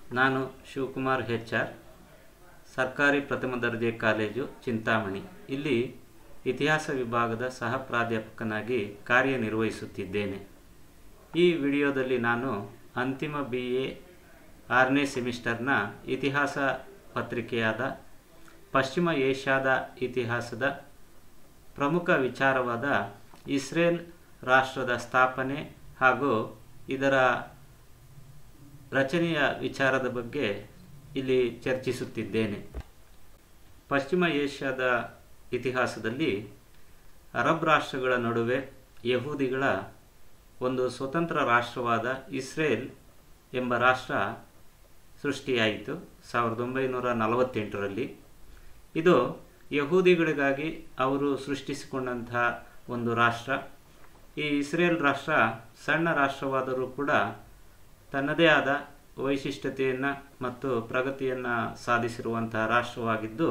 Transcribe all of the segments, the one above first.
ನಾನು Shivakumar H R ಸರ್ಕಾರಿ ಪ್ರಥಮ ದರ್ಜೆ ಕಾಲೇಜು ಚಿಂತಾಮಣಿ ಇಲ್ಲಿ ಇತಿಹಾಸ ವಿಭಾಗದ ಸಹ ಪ್ರಾಧ್ಯಾಪಕನಾಗಿ ಕಾರ್ಯನಿರ್ವಹಿಸುತ್ತಿದ್ದೇನೆ ಈ ವಿಡಿಯೋದಲ್ಲಿ ನಾನು ಅಂತಿಮ ಬಿ ಎ ಆರನೇ ಸೆಮಿಸ್ಟರ್ನ ಇತಿಹಾಸ ಪತ್ರಿಕೆಯಾದ ಪಶ್ಚಿಮ ಏಷ್ಯಾದ ಇತಿಹಾಸದ ಪ್ರಮುಖ ವಿಚಾರವಾದ ಇಸ್ರೇಲ್ ರಾಷ್ಟ್ರದ ಸ್ಥಾಪನೆ ಹಾಗೂ ಇದರ ರಚನೆಯ ವಿಚಾರದ ಬಗ್ಗೆ ಇಲ್ಲಿ ಚರ್ಚಿಸುತ್ತಿದ್ದೇನೆ ಪಶ್ಚಿಮ ಏಷ್ಯಾದ ಇತಿಹಾಸದಲ್ಲಿ ಅರಬ್ ರಾಷ್ಟ್ರಗಳ ನಡುವೆ ಯಹೂದಿಗಳ ಒಂದು ಸ್ವತಂತ್ರ ರಾಷ್ಟ್ರವಾದ ಇಸ್ರೇಲ್ ಎಂಬ ರಾಷ್ಟ್ರ ಸೃಷ್ಟಿಯಾಯಿತು ಸಾವಿರದ ಒಂಬೈನೂರ ನಲವತ್ತೆಂಟರಲ್ಲಿ ಇದು ಯಹೂದಿಗಳಿಗಾಗಿ ಅವರು ಸೃಷ್ಟಿಸಿಕೊಂಡಂತಹ ಒಂದು ರಾಷ್ಟ್ರ ಈ ಇಸ್ರೇಲ್ ರಾಷ್ಟ್ರ ಸಣ್ಣ ರಾಷ್ಟ್ರವಾದರೂ ಕೂಡ ತನ್ನದೇ ಆದ ವೈಶಿಷ್ಟ್ಯತೆಯನ್ನು ಮತ್ತು ಪ್ರಗತಿಯನ್ನು ಸಾಧಿಸಿರುವಂತಹ ರಾಷ್ಟ್ರವಾಗಿದ್ದು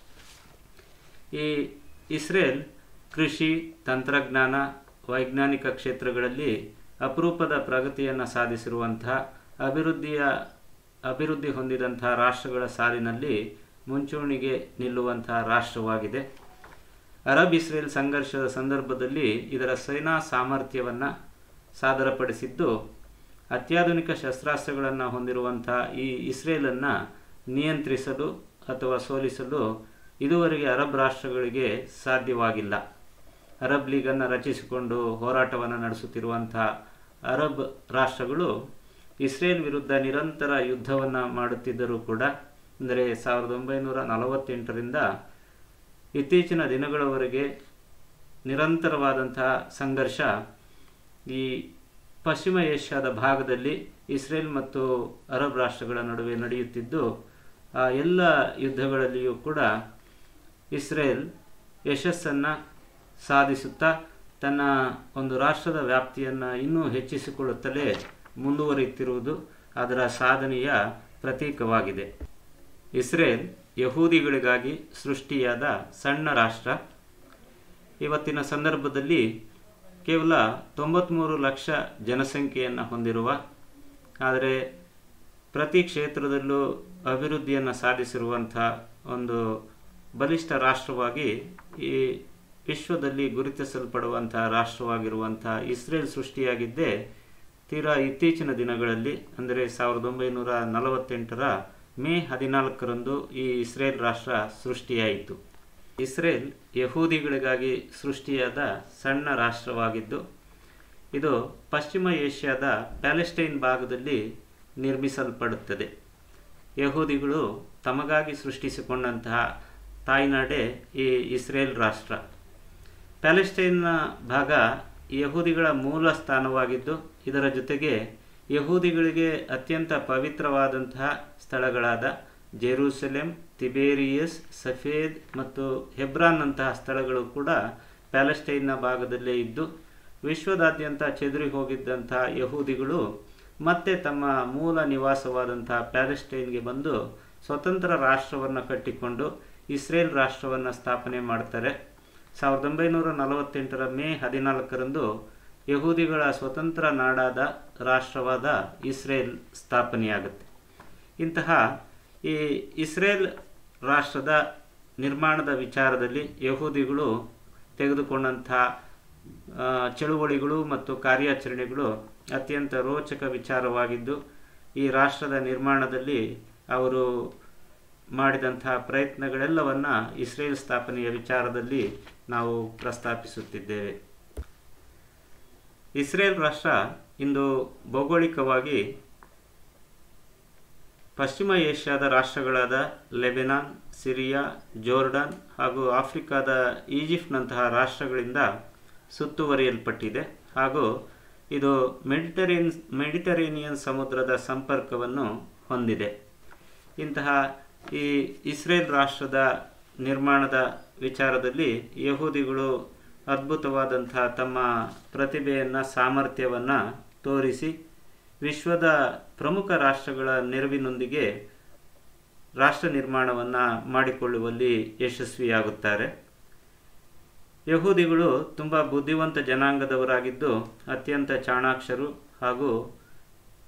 ಈ ಇಸ್ರೇಲ್ ಕೃಷಿ ತಂತ್ರಜ್ಞಾನ ವೈಜ್ಞಾನಿಕ ಕ್ಷೇತ್ರಗಳಲ್ಲಿ ಅಪರೂಪದ ಪ್ರಗತಿಯನ್ನು ಸಾಧಿಸಿರುವಂತಹ ಅಭಿವೃದ್ಧಿಯ ಅಭಿವೃದ್ಧಿ ಹೊಂದಿದಂತಹ ರಾಷ್ಟ್ರಗಳ ಸಾಲಿನಲ್ಲಿ ಮುಂಚೂಣಿಗೆ ನಿಲ್ಲುವಂತಹ ರಾಷ್ಟ್ರವಾಗಿದೆ ಅರಬ್ ಇಸ್ರೇಲ್ ಸಂಘರ್ಷದ ಸಂದರ್ಭದಲ್ಲಿ ಇದರ ಸೇನಾ ಸಾಮರ್ಥ್ಯವನ್ನು ಸಾದರಪಡಿಸಿದ್ದು ಅತ್ಯಾಧುನಿಕ ಶಸ್ತ್ರಾಸ್ತ್ರಗಳನ್ನು ಹೊಂದಿರುವಂತಹ ಈ ಇಸ್ರೇಲನ್ನು ನಿಯಂತ್ರಿಸಲು ಅಥವಾ ಸೋಲಿಸಲು ಇದುವರೆಗೆ ಅರಬ್ ರಾಷ್ಟ್ರಗಳಿಗೆ ಸಾಧ್ಯವಾಗಿಲ್ಲ ಅರಬ್ ಲೀಗನ್ನು ರಚಿಸಿಕೊಂಡು ಹೋರಾಟವನ್ನು ನಡೆಸುತ್ತಿರುವಂತಹ ಅರಬ್ ರಾಷ್ಟ್ರಗಳು ಇಸ್ರೇಲ್ ವಿರುದ್ಧ ನಿರಂತರ ಯುದ್ಧವನ್ನು ಮಾಡುತ್ತಿದ್ದರೂ ಕೂಡ ಅಂದರೆ ಸಾವಿರದ ಒಂಬೈನೂರ ನಲವತ್ತೆಂಟರಿಂದ ಇತ್ತೀಚಿನ ದಿನಗಳವರೆಗೆ ನಿರಂತರವಾದಂತಹ ಸಂಘರ್ಷ ಈ ಪಶ್ಚಿಮ ಏಷ್ಯಾದ ಭಾಗದಲ್ಲಿ ಇಸ್ರೇಲ್ ಮತ್ತು ಅರಬ್ ರಾಷ್ಟ್ರಗಳ ನಡುವೆ ನಡೆಯುತ್ತಿದ್ದು ಆ ಎಲ್ಲ ಯುದ್ಧಗಳಲ್ಲಿಯೂ ಕೂಡ ಇಸ್ರೇಲ್ ಯಶಸ್ಸನ್ನು ಸಾಧಿಸುತ್ತಾ ತನ್ನ ಒಂದು ರಾಷ್ಟ್ರದ ವ್ಯಾಪ್ತಿಯನ್ನು ಇನ್ನೂ ಹೆಚ್ಚಿಸಿಕೊಳ್ಳುತ್ತಲೇ ಮುಂದುವರಿಯುತ್ತಿರುವುದು ಅದರ ಸಾಧನೆಯ ಪ್ರತೀಕವಾಗಿದೆ ಇಸ್ರೇಲ್ ಯಹೂದಿಗಳಿಗಾಗಿ ಸೃಷ್ಟಿಯಾದ ಸಣ್ಣ ರಾಷ್ಟ್ರ ಇವತ್ತಿನ ಸಂದರ್ಭದಲ್ಲಿ ಕೇವಲ ತೊಂಬತ್ತ್ಮೂರು ಲಕ್ಷ ಜನಸಂಖ್ಯೆಯನ್ನು ಹೊಂದಿರುವ ಆದರೆ ಪ್ರತಿ ಕ್ಷೇತ್ರದಲ್ಲೂ ಅಭಿವೃದ್ಧಿಯನ್ನು ಸಾಧಿಸಿರುವಂಥ ಒಂದು ಬಲಿಷ್ಠ ರಾಷ್ಟ್ರವಾಗಿ ಈ ವಿಶ್ವದಲ್ಲಿ ಗುರುತಿಸಲ್ಪಡುವಂಥ ರಾಷ್ಟ್ರವಾಗಿರುವಂಥ ಇಸ್ರೇಲ್ ಸೃಷ್ಟಿಯಾಗಿದ್ದೇ ತೀರಾ ಇತ್ತೀಚಿನ ದಿನಗಳಲ್ಲಿ ಅಂದರೆ ಸಾವಿರದ ಒಂಬೈನೂರ ನಲವತ್ತೆಂಟರ ಮೇ ಹದಿನಾಲ್ಕರಂದು ಈ ಇಸ್ರೇಲ್ ರಾಷ್ಟ್ರ ಸೃಷ್ಟಿಯಾಯಿತು ಇಸ್ರೇಲ್ ಯಹೂದಿಗಳಿಗಾಗಿ ಸೃಷ್ಟಿಯಾದ ಸಣ್ಣ ರಾಷ್ಟ್ರವಾಗಿದ್ದು ಇದು ಪಶ್ಚಿಮ ಏಷ್ಯಾದ ಪ್ಯಾಲೆಸ್ಟೈನ್ ಭಾಗದಲ್ಲಿ ನಿರ್ಮಿಸಲ್ಪಡುತ್ತದೆ ಯಹೂದಿಗಳು ತಮಗಾಗಿ ಸೃಷ್ಟಿಸಿಕೊಂಡಂತಹ ತಾಯ್ನಾಡೆ ಈ ಇಸ್ರೇಲ್ ರಾಷ್ಟ್ರ ಪ್ಯಾಲೆಸ್ಟೈನ್ನ ಭಾಗ ಯಹೂದಿಗಳ ಮೂಲ ಸ್ಥಾನವಾಗಿದ್ದು ಇದರ ಜೊತೆಗೆ ಯಹೂದಿಗಳಿಗೆ ಅತ್ಯಂತ ಪವಿತ್ರವಾದಂತಹ ಸ್ಥಳಗಳಾದ ಜೆರೂಸಲೆಂ ತಿಬೇರಿಯಸ್ ಸಫೇದ್ ಮತ್ತು ಹೆಬ್ರಾನ್ನಂತಹ ಸ್ಥಳಗಳು ಕೂಡ ಪ್ಯಾಲೆಸ್ಟೈನ್ನ ಭಾಗದಲ್ಲೇ ಇದ್ದು ವಿಶ್ವದಾದ್ಯಂತ ಚೆದರಿ ಹೋಗಿದ್ದಂಥ ಯಹೂದಿಗಳು ಮತ್ತೆ ತಮ್ಮ ಮೂಲ ನಿವಾಸವಾದಂತಹ ಪ್ಯಾಲೆಸ್ಟೈನ್ಗೆ ಬಂದು ಸ್ವತಂತ್ರ ರಾಷ್ಟ್ರವನ್ನು ಕಟ್ಟಿಕೊಂಡು ಇಸ್ರೇಲ್ ರಾಷ್ಟ್ರವನ್ನು ಸ್ಥಾಪನೆ ಮಾಡ್ತಾರೆ ಸಾವಿರದ ಒಂಬೈನೂರ ನಲವತ್ತೆಂಟರ ಮೇ ಹದಿನಾಲ್ಕರಂದು ಯಹೂದಿಗಳ ಸ್ವತಂತ್ರ ನಾಡಾದ ರಾಷ್ಟ್ರವಾದ ಇಸ್ರೇಲ್ ಸ್ಥಾಪನೆಯಾಗುತ್ತೆ ಇಂತಹ ಈ ಇಸ್ರೇಲ್ ರಾಷ್ಟ್ರದ ನಿರ್ಮಾಣದ ವಿಚಾರದಲ್ಲಿ ಯಹೂದಿಗಳು ತೆಗೆದುಕೊಂಡಂಥ ಚಳುವಳಿಗಳು ಮತ್ತು ಕಾರ್ಯಾಚರಣೆಗಳು ಅತ್ಯಂತ ರೋಚಕ ವಿಚಾರವಾಗಿದ್ದು ಈ ರಾಷ್ಟ್ರದ ನಿರ್ಮಾಣದಲ್ಲಿ ಅವರು ಮಾಡಿದಂತಹ ಪ್ರಯತ್ನಗಳೆಲ್ಲವನ್ನು ಇಸ್ರೇಲ್ ಸ್ಥಾಪನೆಯ ವಿಚಾರದಲ್ಲಿ ನಾವು ಪ್ರಸ್ತಾಪಿಸುತ್ತಿದ್ದೇವೆ ಇಸ್ರೇಲ್ ರಾಷ್ಟ್ರ ಇಂದು ಭೌಗೋಳಿಕವಾಗಿ ಪಶ್ಚಿಮ ಏಷ್ಯಾದ ರಾಷ್ಟ್ರಗಳಾದ ಲೆಬೆನಾನ್ ಸಿರಿಯಾ ಜೋರ್ಡಾನ್ ಹಾಗೂ ಆಫ್ರಿಕಾದ ಈಜಿಪ್ಟ್ನಂತಹ ರಾಷ್ಟ್ರಗಳಿಂದ ಸುತ್ತುವರಿಯಲ್ಪಟ್ಟಿದೆ ಹಾಗೂ ಇದು ಮೆಡಿಟರೇನ್ ಮೆಡಿಟರೇನಿಯನ್ ಸಮುದ್ರದ ಸಂಪರ್ಕವನ್ನು ಹೊಂದಿದೆ ಇಂತಹ ಈ ಇಸ್ರೇಲ್ ರಾಷ್ಟ್ರದ ನಿರ್ಮಾಣದ ವಿಚಾರದಲ್ಲಿ ಯಹೂದಿಗಳು ಅದ್ಭುತವಾದಂತಹ ತಮ್ಮ ಪ್ರತಿಭೆಯನ್ನು ಸಾಮರ್ಥ್ಯವನ್ನು ತೋರಿಸಿ ವಿಶ್ವದ ಪ್ರಮುಖ ರಾಷ್ಟ್ರಗಳ ನೆರವಿನೊಂದಿಗೆ ರಾಷ್ಟ್ರ ನಿರ್ಮಾಣವನ್ನು ಮಾಡಿಕೊಳ್ಳುವಲ್ಲಿ ಯಶಸ್ವಿಯಾಗುತ್ತಾರೆ ಯಹೂದಿಗಳು ತುಂಬ ಬುದ್ಧಿವಂತ ಜನಾಂಗದವರಾಗಿದ್ದು ಅತ್ಯಂತ ಚಾಣಾಕ್ಷರು ಹಾಗೂ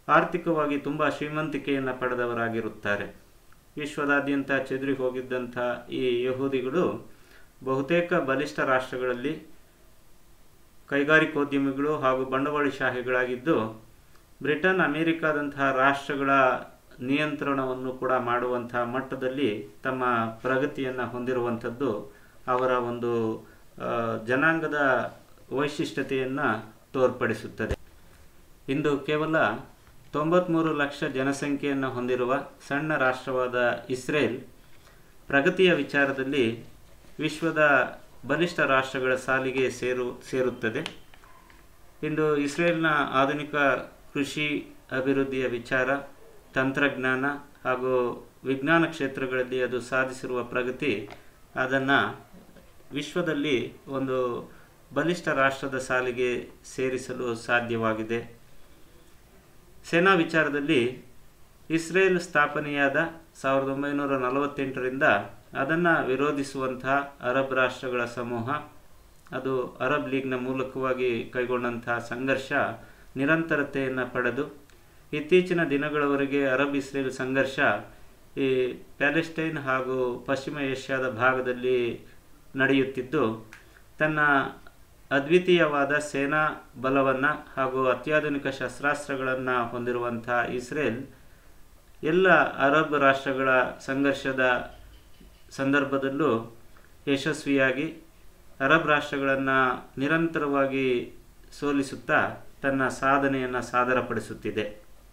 ಆರ್ಥಿಕವಾಗಿ ತುಂಬ ಶ್ರೀಮಂತಿಕೆಯನ್ನು ಪಡೆದವರಾಗಿರುತ್ತಾರೆ ವಿಶ್ವದಾದ್ಯಂತ ಚೆದರಿ ಹೋಗಿದ್ದಂಥ ಈ ಯಹೂದಿಗಳು ಬಹುತೇಕ ಬಲಿಷ್ಠ ರಾಷ್ಟ್ರಗಳಲ್ಲಿ ಕೈಗಾರಿಕೋದ್ಯಮಿಗಳು ಹಾಗೂ ಬಂಡವಾಳಶಾಹಿಗಳಾಗಿದ್ದು ಬ್ರಿಟನ್ ಅಮೆರಿಕಾದಂತಹ ರಾಷ್ಟ್ರಗಳ ನಿಯಂತ್ರಣವನ್ನು ಕೂಡ ಮಾಡುವಂತಹ ಮಟ್ಟದಲ್ಲಿ ತಮ್ಮ ಪ್ರಗತಿಯನ್ನು ಹೊಂದಿರುವಂಥದ್ದು ಅವರ ಒಂದು ಆ, ಜನಾಂಗದ ವೈಶಿಷ್ಟ್ಯತೆಯನ್ನು ತೋರ್ಪಡಿಸುತ್ತದೆ ಇಂದು ಕೇವಲ ತೊಂಬತ್ತ್ಮೂರು ಲಕ್ಷ ಜನಸಂಖ್ಯೆಯನ್ನು ಹೊಂದಿರುವ ಸಣ್ಣ ರಾಷ್ಟ್ರವಾದ ಇಸ್ರೇಲ್ ಪ್ರಗತಿಯ ವಿಚಾರದಲ್ಲಿ ವಿಶ್ವದ ಬಲಿಷ್ಠ ರಾಷ್ಟ್ರಗಳ ಸಾಲಿಗೆ ಸೇರು ಸೇರುತ್ತದೆ ಇಂದು ಇಸ್ರೇಲ್ನ ಆಧುನಿಕ ಕೃಷಿ ಅಭಿವೃದ್ಧಿಯ ವಿಚಾರ ತಂತ್ರಜ್ಞಾನ ಹಾಗೂ ವಿಜ್ಞಾನ ಕ್ಷೇತ್ರಗಳಲ್ಲಿ ಅದು ಸಾಧಿಸಿರುವ ಪ್ರಗತಿ ಅದನ್ನು ವಿಶ್ವದಲ್ಲಿ ಒಂದು ಬಲಿಷ್ಠ ರಾಷ್ಟ್ರದ ಸಾಲಿಗೆ ಸೇರಿಸಲು ಸಾಧ್ಯವಾಗಿದೆ ಸೇನಾ ವಿಚಾರದಲ್ಲಿ ಇಸ್ರೇಲ್ ಸ್ಥಾಪನೆಯಾದ ಸಾವಿರದ ಒಂಬೈನೂರ ನಲವತ್ತೆಂಟರಿಂದ ಅದನ್ನು ವಿರೋಧಿಸುವಂತಹ ಅರಬ್ ರಾಷ್ಟ್ರಗಳ ಸಮೂಹ ಅದು ಅರಬ್ ಲೀಗ್ನ ಮೂಲಕವಾಗಿ ಕೈಗೊಂಡಂತಹ ಸಂಘರ್ಷ ನಿರಂತರತೆಯನ್ನು ಪಡೆದು ಇತ್ತೀಚಿನ ದಿನಗಳವರೆಗೆ ಅರಬ್ ಇಸ್ರೇಲ್ ಸಂಘರ್ಷ ಈ ಪ್ಯಾಲೆಸ್ಟೈನ್ ಹಾಗೂ ಪಶ್ಚಿಮ ಏಷ್ಯಾದ ಭಾಗದಲ್ಲಿ ನಡೆಯುತ್ತಿದ್ದು ತನ್ನ ಅದ್ವಿತೀಯವಾದ ಸೇನಾ ಬಲವನ್ನು ಹಾಗೂ ಅತ್ಯಾಧುನಿಕ ಶಸ್ತ್ರಾಸ್ತ್ರಗಳನ್ನು ಹೊಂದಿರುವಂಥ ಇಸ್ರೇಲ್ ಎಲ್ಲ ಅರಬ್ ರಾಷ್ಟ್ರಗಳ ಸಂಘರ್ಷದ ಸಂದರ್ಭದಲ್ಲೂ ಯಶಸ್ವಿಯಾಗಿ ಅರಬ್ ರಾಷ್ಟ್ರಗಳನ್ನು ನಿರಂತರವಾಗಿ ಸೋಲಿಸುತ್ತಾ ತನ್ನ ಸಾಧನೆಯನ್ನು ಸಾದರಪಡಿಸುತ್ತಿದೆ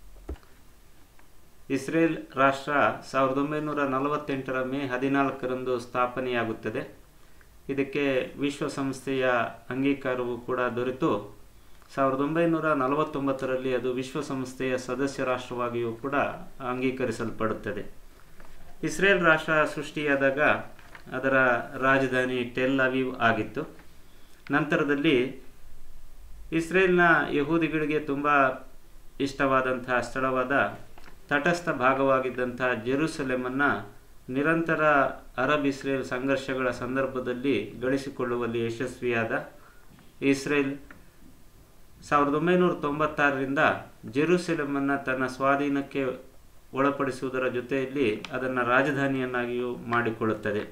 ಇಸ್ರೇಲ್ ರಾಷ್ಟ್ರ ಸಾವಿರದ ಒಂಬೈನೂರ ನಲವತ್ತೆಂಟರ ಮೇ ಹದಿನಾಲ್ಕರಂದು ಸ್ಥಾಪನೆಯಾಗುತ್ತದೆ ಇದಕ್ಕೆ ವಿಶ್ವಸಂಸ್ಥೆಯ ಅಂಗೀಕಾರವು ಕೂಡ ದೊರೆತು ಸಾವಿರದ ಒಂಬೈನೂರ ನಲವತ್ತೊಂಬತ್ತರಲ್ಲಿ ಅದು ವಿಶ್ವಸಂಸ್ಥೆಯ ಸದಸ್ಯ ರಾಷ್ಟ್ರವಾಗಿಯೂ ಕೂಡ ಅಂಗೀಕರಿಸಲ್ಪಡುತ್ತದೆ ಇಸ್ರೇಲ್ ರಾಷ್ಟ್ರ ಸೃಷ್ಟಿಯಾದಾಗ ಅದರ ರಾಜಧಾನಿ ಟೆಲ್ ಅವೀವ್ ಆಗಿತ್ತು ನಂತರದಲ್ಲಿ ಇಸ್ರೇಲ್ನ ಯಹೂದಿಗಳಿಗೆ ತುಂಬ ಇಷ್ಟವಾದಂತಹ ಸ್ಥಳವಾದ ತಟಸ್ಥ ಭಾಗವಾಗಿದ್ದಂಥ ಜೆರೂಸಲೆಮನ್ನು ನಿರಂತರ ಅರಬ್ ಇಸ್ರೇಲ್ ಸಂಘರ್ಷಗಳ ಸಂದರ್ಭದಲ್ಲಿ ಗಳಿಸಿಕೊಳ್ಳುವಲ್ಲಿ ಯಶಸ್ವಿಯಾದ ಇಸ್ರೇಲ್ ಸಾವಿರದ ಒಂಬೈನೂರ ತೊಂಬತ್ತಾರರಿಂದ ಜೆರೂಸೆಲಮನ್ನು ತನ್ನ ಸ್ವಾಧೀನಕ್ಕೆ ಒಳಪಡಿಸುವುದರ ಜೊತೆಯಲ್ಲಿ ಅದನ್ನು ರಾಜಧಾನಿಯನ್ನಾಗಿಯೂ ಮಾಡಿಕೊಳ್ಳುತ್ತದೆ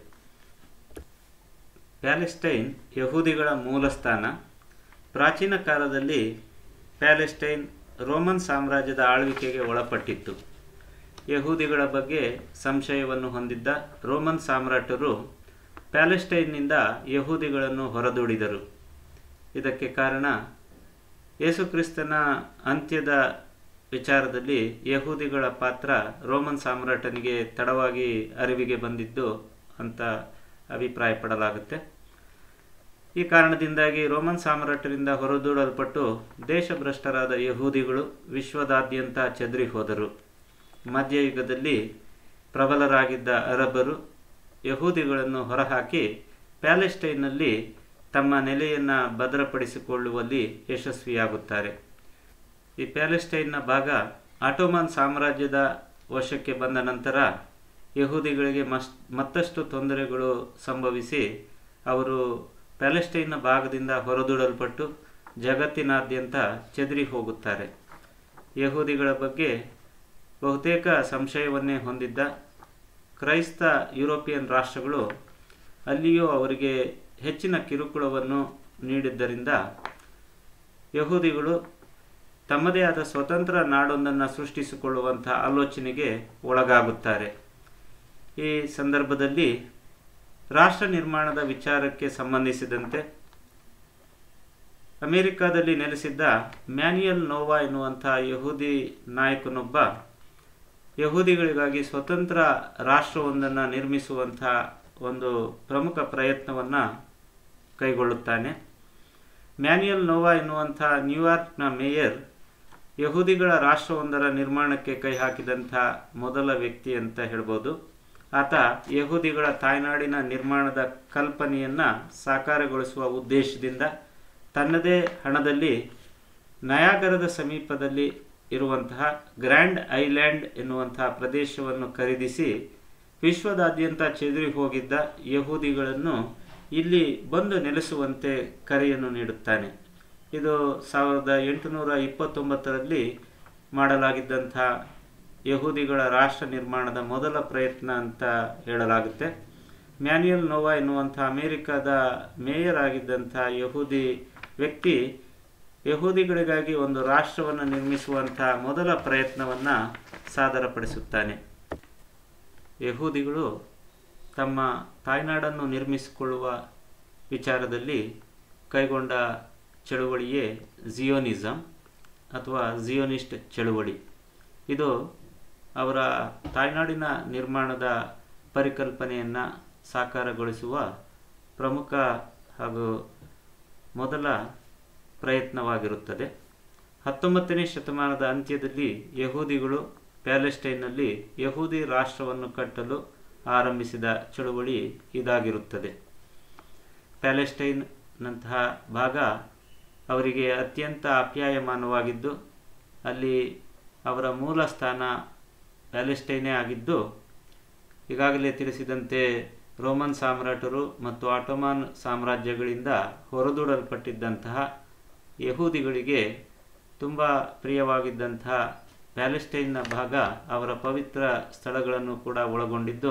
ಪ್ಯಾಲೆಸ್ಟೈನ್ ಯಹೂದಿಗಳ ಮೂಲಸ್ಥಾನ ಪ್ರಾಚೀನ ಕಾಲದಲ್ಲಿ ಪ್ಯಾಲೆಸ್ಟೈನ್ ರೋಮನ್ ಸಾಮ್ರಾಜ್ಯದ ಆಳ್ವಿಕೆಗೆ ಒಳಪಟ್ಟಿತ್ತು ಯಹೂದಿಗಳ ಬಗ್ಗೆ ಸಂಶಯವನ್ನು ಹೊಂದಿದ್ದ ರೋಮನ್ ಸಾಮ್ರಾಟರು ಪ್ಯಾಲೆಸ್ಟೈನ್ನಿಂದ ಯಹೂದಿಗಳನ್ನು ಹೊರದೂಡಿದರು ಇದಕ್ಕೆ ಕಾರಣ ಯೇಸುಕ್ರಿಸ್ತನ ಅಂತ್ಯದ ವಿಚಾರದಲ್ಲಿ ಯಹೂದಿಗಳ ಪಾತ್ರ ರೋಮನ್ ಸಾಮ್ರಾಟನಿಗೆ ತಡವಾಗಿ ಅರಿವಿಗೆ ಬಂದಿದ್ದು ಅಂತ ಅಭಿಪ್ರಾಯಪಡಲಾಗುತ್ತೆ ಈ ಕಾರಣದಿಂದಾಗಿ ರೋಮನ್ ಸಾಮ್ರಾಟರಿಂದ ಹೊರದೂಡಲ್ಪಟ್ಟು ದೇಶಭ್ರಷ್ಟರಾದ ಯಹೂದಿಗಳು ವಿಶ್ವದಾದ್ಯಂತ ಚದರಿ ಹೋದರು ಮಧ್ಯಯುಗದಲ್ಲಿ ಪ್ರಬಲರಾಗಿದ್ದ ಅರಬರು ಯಹೂದಿಗಳನ್ನು ಹೊರಹಾಕಿ ಪ್ಯಾಲೆಸ್ಟೈನ್ನಲ್ಲಿ ತಮ್ಮ ನೆಲೆಯನ್ನು ಭದ್ರಪಡಿಸಿಕೊಳ್ಳುವಲ್ಲಿ ಯಶಸ್ವಿಯಾಗುತ್ತಾರೆ ಈ ಪ್ಯಾಲೆಸ್ಟೈನ್ನ ಭಾಗ ಆಟೋಮನ್ ಸಾಮ್ರಾಜ್ಯದ ವಶಕ್ಕೆ ಬಂದ ನಂತರ ಯಹೂದಿಗಳಿಗೆ ಮಸ್ ಮತ್ತಷ್ಟು ತೊಂದರೆಗಳು ಸಂಭವಿಸಿ ಅವರು ಪ್ಯಾಲೆಸ್ಟೈನ್ನ ಭಾಗದಿಂದ ಹೊರದೂಡಲ್ಪಟ್ಟು ಜಗತ್ತಿನಾದ್ಯಂತ ಚೆದರಿ ಹೋಗುತ್ತಾರೆ ಯಹೂದಿಗಳ ಬಗ್ಗೆ ಬಹುತೇಕ ಸಂಶಯವನ್ನೇ ಹೊಂದಿದ್ದ ಕ್ರೈಸ್ತ ಯುರೋಪಿಯನ್ ರಾಷ್ಟ್ರಗಳು ಅಲ್ಲಿಯೂ ಅವರಿಗೆ ಹೆಚ್ಚಿನ ಕಿರುಕುಳವನ್ನು ನೀಡಿದ್ದರಿಂದ ಯಹೂದಿಗಳು ತಮ್ಮದೇ ಆದ ಸ್ವತಂತ್ರ ನಾಡೊಂದನ್ನು ಸೃಷ್ಟಿಸಿಕೊಳ್ಳುವಂಥ ಆಲೋಚನೆಗೆ ಒಳಗಾಗುತ್ತಾರೆ ಈ ಸಂದರ್ಭದಲ್ಲಿ ರಾಷ್ಟ್ರ ನಿರ್ಮಾಣದ ವಿಚಾರಕ್ಕೆ ಸಂಬಂಧಿಸಿದಂತೆ ಅಮೆರಿಕಾದಲ್ಲಿ ನೆಲೆಸಿದ್ದ ಮ್ಯಾನ್ಯಲ್ ನೋವಾ ಎನ್ನುವಂಥ ಯಹೂದಿ ನಾಯಕನೊಬ್ಬ ಯಹೂದಿಗಳಿಗಾಗಿ ಸ್ವತಂತ್ರ ರಾಷ್ಟ್ರವೊಂದನ್ನು ನಿರ್ಮಿಸುವಂಥ ಒಂದು ಪ್ರಮುಖ ಪ್ರಯತ್ನವನ್ನು ಕೈಗೊಳ್ಳುತ್ತಾನೆ ಮ್ಯಾನ್ಯಲ್ ನೋವಾ ಎನ್ನುವಂಥ ನ್ಯೂಯಾರ್ಕ್ನ ಮೇಯರ್ ಯಹೂದಿಗಳ ರಾಷ್ಟ್ರವೊಂದರ ನಿರ್ಮಾಣಕ್ಕೆ ಕೈ ಹಾಕಿದಂಥ ಮೊದಲ ವ್ಯಕ್ತಿ ಅಂತ ಹೇಳ್ಬೋದು ಆತ ಯಹೂದಿಗಳ ತಾಯ್ನಾಡಿನ ನಿರ್ಮಾಣದ ಕಲ್ಪನೆಯನ್ನು ಸಾಕಾರಗೊಳಿಸುವ ಉದ್ದೇಶದಿಂದ ತನ್ನದೇ ಹಣದಲ್ಲಿ ನಯಾಗರದ ಸಮೀಪದಲ್ಲಿ ಇರುವಂತಹ ಗ್ರ್ಯಾಂಡ್ ಐಲ್ಯಾಂಡ್ ಎನ್ನುವಂತಹ ಪ್ರದೇಶವನ್ನು ಖರೀದಿಸಿ ವಿಶ್ವದಾದ್ಯಂತ ಚೆದರಿ ಹೋಗಿದ್ದ ಯಹೂದಿಗಳನ್ನು ಇಲ್ಲಿ ಬಂದು ನೆಲೆಸುವಂತೆ ಕರೆಯನ್ನು ನೀಡುತ್ತಾನೆ ಇದು ಸಾವಿರದ ಎಂಟುನೂರ ಇಪ್ಪತ್ತೊಂಬತ್ತರಲ್ಲಿ ಮಾಡಲಾಗಿದ್ದಂಥ ಯಹೂದಿಗಳ ರಾಷ್ಟ್ರ ನಿರ್ಮಾಣದ ಮೊದಲ ಪ್ರಯತ್ನ ಅಂತ ಹೇಳಲಾಗುತ್ತೆ ಮ್ಯಾನ್ಯಲ್ ನೋವಾ ಎನ್ನುವಂಥ ಅಮೇರಿಕಾದ ಮೇಯರ್ ಆಗಿದ್ದಂಥ ಯಹೂದಿ ವ್ಯಕ್ತಿ ಯಹೂದಿಗಳಿಗಾಗಿ ಒಂದು ರಾಷ್ಟ್ರವನ್ನು ನಿರ್ಮಿಸುವಂಥ ಮೊದಲ ಪ್ರಯತ್ನವನ್ನು ಸಾದರಪಡಿಸುತ್ತಾನೆ ಯಹೂದಿಗಳು ತಮ್ಮ ತಾಯ್ನಾಡನ್ನು ನಿರ್ಮಿಸಿಕೊಳ್ಳುವ ವಿಚಾರದಲ್ಲಿ ಕೈಗೊಂಡ ಚಳುವಳಿಯೇ ಜಿಯೋನಿಸಮ್ ಅಥವಾ ಜಿಯೋನಿಸ್ಟ್ ಚಳುವಳಿ ಇದು ಅವರ ತಾಯ್ನಾಡಿನ ನಿರ್ಮಾಣದ ಪರಿಕಲ್ಪನೆಯನ್ನು ಸಾಕಾರಗೊಳಿಸುವ ಪ್ರಮುಖ ಹಾಗೂ ಮೊದಲ ಪ್ರಯತ್ನವಾಗಿರುತ್ತದೆ ಹತ್ತೊಂಬತ್ತನೇ ಶತಮಾನದ ಅಂತ್ಯದಲ್ಲಿ ಯಹೂದಿಗಳು ಪ್ಯಾಲೆಸ್ಟೈನ್ನಲ್ಲಿ ಯಹೂದಿ ರಾಷ್ಟ್ರವನ್ನು ಕಟ್ಟಲು ಆರಂಭಿಸಿದ ಚಳುವಳಿ ಇದಾಗಿರುತ್ತದೆ ಪ್ಯಾಲೆಸ್ಟೈನ್ನಂತಹ ಭಾಗ ಅವರಿಗೆ ಅತ್ಯಂತ ಆಪ್ಯಾಯಮಾನವಾಗಿದ್ದು ಅಲ್ಲಿ ಅವರ ಮೂಲ ಸ್ಥಾನ ಪ್ಯಾಲೆಸ್ಟೈನೇ ಆಗಿದ್ದು ಈಗಾಗಲೇ ತಿಳಿಸಿದಂತೆ ರೋಮನ್ ಸಾಮ್ರಾಟರು ಮತ್ತು ಆಟೋಮಾನ್ ಸಾಮ್ರಾಜ್ಯಗಳಿಂದ ಹೊರದೂಡಲ್ಪಟ್ಟಿದ್ದಂತಹ ಯಹೂದಿಗಳಿಗೆ ತುಂಬ ಪ್ರಿಯವಾಗಿದ್ದಂತಹ ಪ್ಯಾಲೆಸ್ಟೈನ್ನ ಭಾಗ ಅವರ ಪವಿತ್ರ ಸ್ಥಳಗಳನ್ನು ಕೂಡ ಒಳಗೊಂಡಿದ್ದು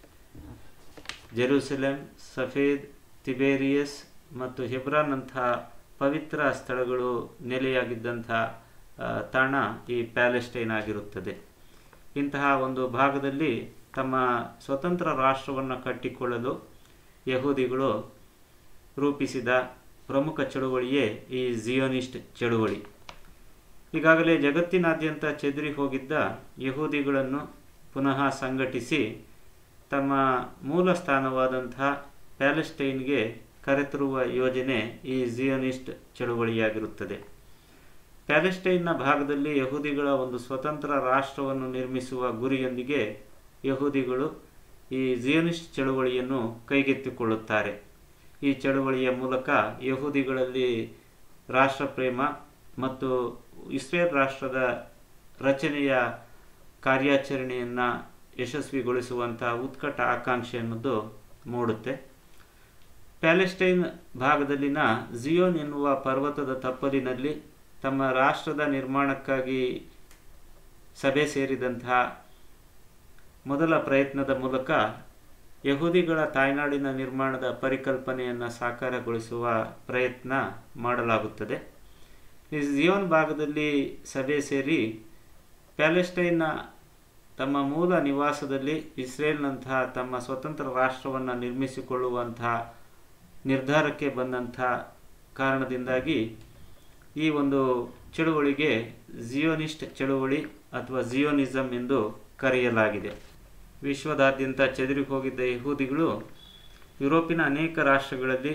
ಜೆರೂಸಲೆಂ ಸಫೇದ್ ತಿಬೇರಿಯಸ್ ಮತ್ತು ಹೆಬ್ರಾನ್ನಂತಹ ಪವಿತ್ರ ಸ್ಥಳಗಳು ನೆಲೆಯಾಗಿದ್ದಂಥ ತಾಣ ಈ ಪ್ಯಾಲೆಸ್ಟೈನ್ ಆಗಿರುತ್ತದೆ ಇಂತಹ ಒಂದು ಭಾಗದಲ್ಲಿ ತಮ್ಮ ಸ್ವತಂತ್ರ ರಾಷ್ಟ್ರವನ್ನು ಕಟ್ಟಿಕೊಳ್ಳಲು ಯಹೂದಿಗಳು ರೂಪಿಸಿದ ಪ್ರಮುಖ ಚಳುವಳಿಯೇ ಈ ಜಿಯೋನಿಸ್ಟ್ ಚಳುವಳಿ ಈಗಾಗಲೇ ಜಗತ್ತಿನಾದ್ಯಂತ ಚೆದರಿ ಹೋಗಿದ್ದ ಯಹೂದಿಗಳನ್ನು ಪುನಃ ಸಂಘಟಿಸಿ ತಮ್ಮ ಮೂಲ ಸ್ಥಾನವಾದಂತಹ ಪ್ಯಾಲೆಸ್ಟೈನ್ಗೆ ಕರೆತರುವ ಯೋಜನೆ ಈ ಜಿಯೋನಿಸ್ಟ್ ಚಳುವಳಿಯಾಗಿರುತ್ತದೆ ಪ್ಯಾಲೆಸ್ಟೈನ್ನ ಭಾಗದಲ್ಲಿ ಯಹೂದಿಗಳ ಒಂದು ಸ್ವತಂತ್ರ ರಾಷ್ಟ್ರವನ್ನು ನಿರ್ಮಿಸುವ ಗುರಿಯೊಂದಿಗೆ ಯಹೂದಿಗಳು ಈ ಜಿಯೋನಿಸ್ಟ್ ಚಳುವಳಿಯನ್ನು ಕೈಗೆತ್ತಿಕೊಳ್ಳುತ್ತಾರೆ ಈ ಚಳುವಳಿಯ ಮೂಲಕ ಯಹೂದಿಗಳಲ್ಲಿ ರಾಷ್ಟ್ರಪ್ರೇಮ ಮತ್ತು ಇಸ್ರೇಲ್ ರಾಷ್ಟ್ರದ ರಚನೆಯ ಕಾರ್ಯಾಚರಣೆಯನ್ನು ಯಶಸ್ವಿಗೊಳಿಸುವಂಥ ಉತ್ಕಟ ಆಕಾಂಕ್ಷೆ ಅನ್ನೋದು ಮೂಡುತ್ತೆ ಪ್ಯಾಲೆಸ್ಟೈನ್ ಭಾಗದಲ್ಲಿನ ಜಿಯೋನ್ ಎನ್ನುವ ಪರ್ವತದ ತಪ್ಪಲಿನಲ್ಲಿ ತಮ್ಮ ರಾಷ್ಟ್ರದ ನಿರ್ಮಾಣಕ್ಕಾಗಿ ಸಭೆ ಸೇರಿದಂತಹ ಮೊದಲ ಪ್ರಯತ್ನದ ಮೂಲಕ ಯಹೂದಿಗಳ ತಾಯ್ನಾಡಿನ ನಿರ್ಮಾಣದ ಪರಿಕಲ್ಪನೆಯನ್ನು ಸಾಕಾರಗೊಳಿಸುವ ಪ್ರಯತ್ನ ಮಾಡಲಾಗುತ್ತದೆ ಈ ಜಿಯೋನ್ ಭಾಗದಲ್ಲಿ ಸಭೆ ಸೇರಿ ಪ್ಯಾಲೆಸ್ಟೈನ್ನ ತಮ್ಮ ಮೂಲ ನಿವಾಸದಲ್ಲಿ ಇಸ್ರೇಲ್ನಂತಹ ತಮ್ಮ ಸ್ವತಂತ್ರ ರಾಷ್ಟ್ರವನ್ನು ನಿರ್ಮಿಸಿಕೊಳ್ಳುವಂತಹ ನಿರ್ಧಾರಕ್ಕೆ ಬಂದಂಥ ಕಾರಣದಿಂದಾಗಿ ಈ ಒಂದು ಚಳುವಳಿಗೆ ಜಿಯೋನಿಸ್ಟ್ ಚಳುವಳಿ ಅಥವಾ ಜಿಯೋನಿಸಮ್ ಎಂದು ಕರೆಯಲಾಗಿದೆ ವಿಶ್ವದಾದ್ಯಂತ ಚೆದರಿ ಹೋಗಿದ್ದ ಯಹೂದಿಗಳು ಯುರೋಪಿನ ಅನೇಕ ರಾಷ್ಟ್ರಗಳಲ್ಲಿ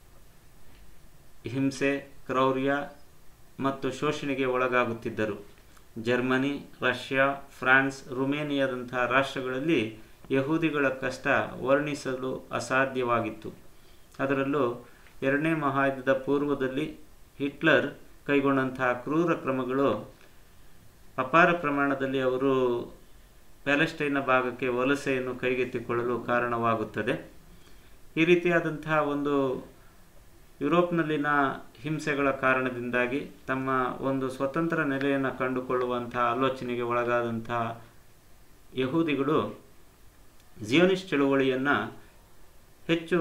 ಹಿಂಸೆ ಕ್ರೌರ್ಯ ಮತ್ತು ಶೋಷಣೆಗೆ ಒಳಗಾಗುತ್ತಿದ್ದರು ಜರ್ಮನಿ ರಷ್ಯಾ ಫ್ರಾನ್ಸ್ ರುಮೇನಿಯಾದಂತಹ ರಾಷ್ಟ್ರಗಳಲ್ಲಿ ಯಹೂದಿಗಳ ಕಷ್ಟ ವರ್ಣಿಸಲು ಅಸಾಧ್ಯವಾಗಿತ್ತು ಅದರಲ್ಲೂ ಎರಡನೇ ಮಹಾಯುದ್ಧದ ಪೂರ್ವದಲ್ಲಿ ಹಿಟ್ಲರ್ ಕೈಗೊಂಡಂತಹ ಕ್ರೂರ ಕ್ರಮಗಳು ಅಪಾರ ಪ್ರಮಾಣದಲ್ಲಿ ಅವರು ಪ್ಯಾಲೆಸ್ಟೈನ್ನ ಭಾಗಕ್ಕೆ ವಲಸೆಯನ್ನು ಕೈಗೆತ್ತಿಕೊಳ್ಳಲು ಕಾರಣವಾಗುತ್ತದೆ ಈ ರೀತಿಯಾದಂತಹ ಒಂದು ಯುರೋಪ್ನಲ್ಲಿನ ಹಿಂಸೆಗಳ ಕಾರಣದಿಂದಾಗಿ ತಮ್ಮ ಒಂದು ಸ್ವತಂತ್ರ ನೆಲೆಯನ್ನು ಕಂಡುಕೊಳ್ಳುವಂತಹ ಆಲೋಚನೆಗೆ ಒಳಗಾದಂತಹ ಯಹೂದಿಗಳು ಜಿಯೋನಿಸ್ಟ್ ಚಳುವಳಿಯನ್ನು ಹೆಚ್ಚು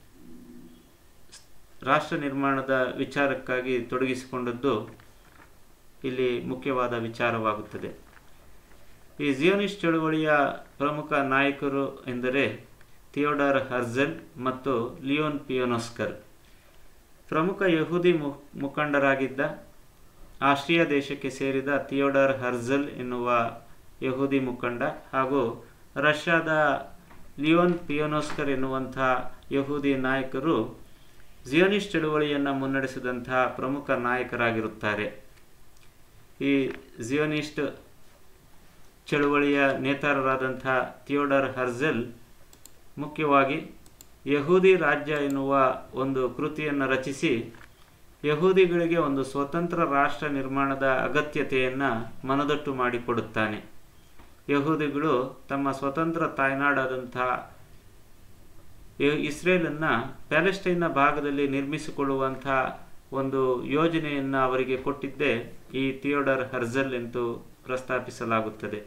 ರಾಷ್ಟ್ರ ನಿರ್ಮಾಣದ ವಿಚಾರಕ್ಕಾಗಿ ತೊಡಗಿಸಿಕೊಂಡದ್ದು ಇಲ್ಲಿ ಮುಖ್ಯವಾದ ವಿಚಾರವಾಗುತ್ತದೆ ಈ ಜಿಯೋನಿಸ್ಟ್ ಚಳುವಳಿಯ ಪ್ರಮುಖ ನಾಯಕರು ಎಂದರೆ ಥಿಯೋಡಾರ್ ಹರ್ಜೆಲ್ ಮತ್ತು ಲಿಯೋನ್ ಪಿಯೋನೋಸ್ಕರ್ ಪ್ರಮುಖ ಯಹೂದಿ ಮು ಮುಖಂಡರಾಗಿದ್ದ ಆಸ್ಟ್ರಿಯಾ ದೇಶಕ್ಕೆ ಸೇರಿದ ಥಿಯೋಡಾರ್ ಹರ್ಜಲ್ ಎನ್ನುವ ಯಹೂದಿ ಮುಖಂಡ ಹಾಗೂ ರಷ್ಯಾದ ಲಿಯೋನ್ ಪಿಯೋನೋಸ್ಕರ್ ಎನ್ನುವಂಥ ಯಹೂದಿ ನಾಯಕರು ಜಿಯೋನಿಸ್ಟ್ ಚಳುವಳಿಯನ್ನು ಮುನ್ನಡೆಸಿದಂತಹ ಪ್ರಮುಖ ನಾಯಕರಾಗಿರುತ್ತಾರೆ ಈ ಜಿಯೋನಿಸ್ಟ್ ಚಳುವಳಿಯ ನೇತಾರರಾದಂಥ ಥಿಯೋಡರ್ ಹರ್ಜೆಲ್ ಮುಖ್ಯವಾಗಿ ಯಹೂದಿ ರಾಜ್ಯ ಎನ್ನುವ ಒಂದು ಕೃತಿಯನ್ನು ರಚಿಸಿ ಯಹೂದಿಗಳಿಗೆ ಒಂದು ಸ್ವತಂತ್ರ ರಾಷ್ಟ್ರ ನಿರ್ಮಾಣದ ಅಗತ್ಯತೆಯನ್ನು ಮನದಟ್ಟು ಮಾಡಿಕೊಡುತ್ತಾನೆ ಯಹೂದಿಗಳು ತಮ್ಮ ಸ್ವತಂತ್ರ ತಾಯ್ನಾಡಾದಂಥ ಇಸ್ರೇಲನ್ನು ಪ್ಯಾಲೆಸ್ಟೈನ್ನ ಭಾಗದಲ್ಲಿ ನಿರ್ಮಿಸಿಕೊಳ್ಳುವಂಥ ಒಂದು ಯೋಜನೆಯನ್ನು ಅವರಿಗೆ ಕೊಟ್ಟಿದ್ದೇ ಈ ಥಿಯೋಡರ್ ಹರ್ಜಲ್ ಎಂದು ಪ್ರಸ್ತಾಪಿಸಲಾಗುತ್ತದೆ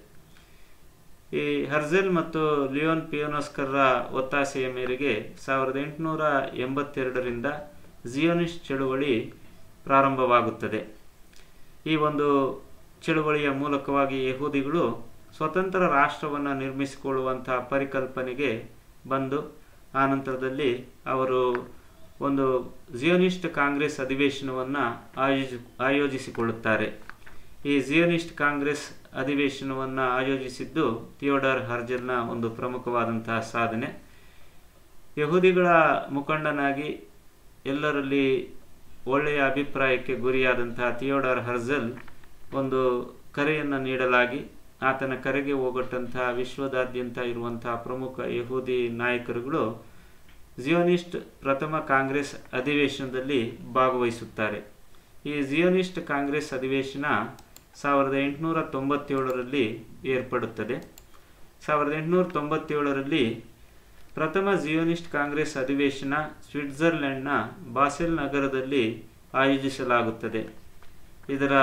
ಈ ಹರ್ಜೆಲ್ ಮತ್ತು ಲಿಯೋನ್ ಪಿಯೋನೋಸ್ಕರ್ರ ಒತ್ತಾಸೆಯ ಮೇರೆಗೆ ಸಾವಿರದ ಎಂಟುನೂರ ಎಂಬತ್ತೆರಡರಿಂದ ಜಿಯೋನಿಸ್ಟ್ ಚಳುವಳಿ ಪ್ರಾರಂಭವಾಗುತ್ತದೆ ಈ ಒಂದು ಚಳುವಳಿಯ ಮೂಲಕವಾಗಿ ಯಹೂದಿಗಳು ಸ್ವತಂತ್ರ ರಾಷ್ಟ್ರವನ್ನು ನಿರ್ಮಿಸಿಕೊಳ್ಳುವಂತಹ ಪರಿಕಲ್ಪನೆಗೆ ಬಂದು ಆನಂತರದಲ್ಲಿ ಅವರು ಒಂದು ಜಿಯೋನಿಸ್ಟ್ ಕಾಂಗ್ರೆಸ್ ಅಧಿವೇಶನವನ್ನು ಆಯೋಜಿ ಆಯೋಜಿಸಿಕೊಳ್ಳುತ್ತಾರೆ ಈ ಜಿಯೋನಿಸ್ಟ್ ಕಾಂಗ್ರೆಸ್ ಅಧಿವೇಶನವನ್ನು ಆಯೋಜಿಸಿದ್ದು ಥಿಯೋಡರ್ ಹರ್ಜಲ್ನ ಒಂದು ಪ್ರಮುಖವಾದಂತಹ ಸಾಧನೆ ಯಹೂದಿಗಳ ಮುಖಂಡನಾಗಿ ಎಲ್ಲರಲ್ಲಿ ಒಳ್ಳೆಯ ಅಭಿಪ್ರಾಯಕ್ಕೆ ಗುರಿಯಾದಂತಹ ಥಿಯೋಡರ್ ಹರ್ಜಲ್ ಒಂದು ಕರೆಯನ್ನು ನೀಡಲಾಗಿ ಆತನ ಕರೆಗೆ ಹೋಗಟ್ಟಂತಹ ವಿಶ್ವದಾದ್ಯಂತ ಇರುವಂತಹ ಪ್ರಮುಖ ಯಹೂದಿ ನಾಯಕರುಗಳು ಜಿಯೋನಿಸ್ಟ್ ಪ್ರಥಮ ಕಾಂಗ್ರೆಸ್ ಅಧಿವೇಶನದಲ್ಲಿ ಭಾಗವಹಿಸುತ್ತಾರೆ ಈ ಜಿಯೋನಿಸ್ಟ್ ಕಾಂಗ್ರೆಸ್ ಅಧಿವೇಶನ ಸಾವಿರದ ಎಂಟುನೂರ ತೊಂಬತ್ತೇಳರಲ್ಲಿ ಏರ್ಪಡುತ್ತದೆ ಸಾವಿರದ ಎಂಟುನೂರ ತೊಂಬತ್ತೇಳರಲ್ಲಿ ಪ್ರಥಮ ಜಿಯೋನಿಸ್ಟ್ ಕಾಂಗ್ರೆಸ್ ಅಧಿವೇಶನ ಸ್ವಿಟ್ಜರ್ಲೆಂಡ್ನ ಬಾಸೆಲ್ ನಗರದಲ್ಲಿ ಆಯೋಜಿಸಲಾಗುತ್ತದೆ ಇದರ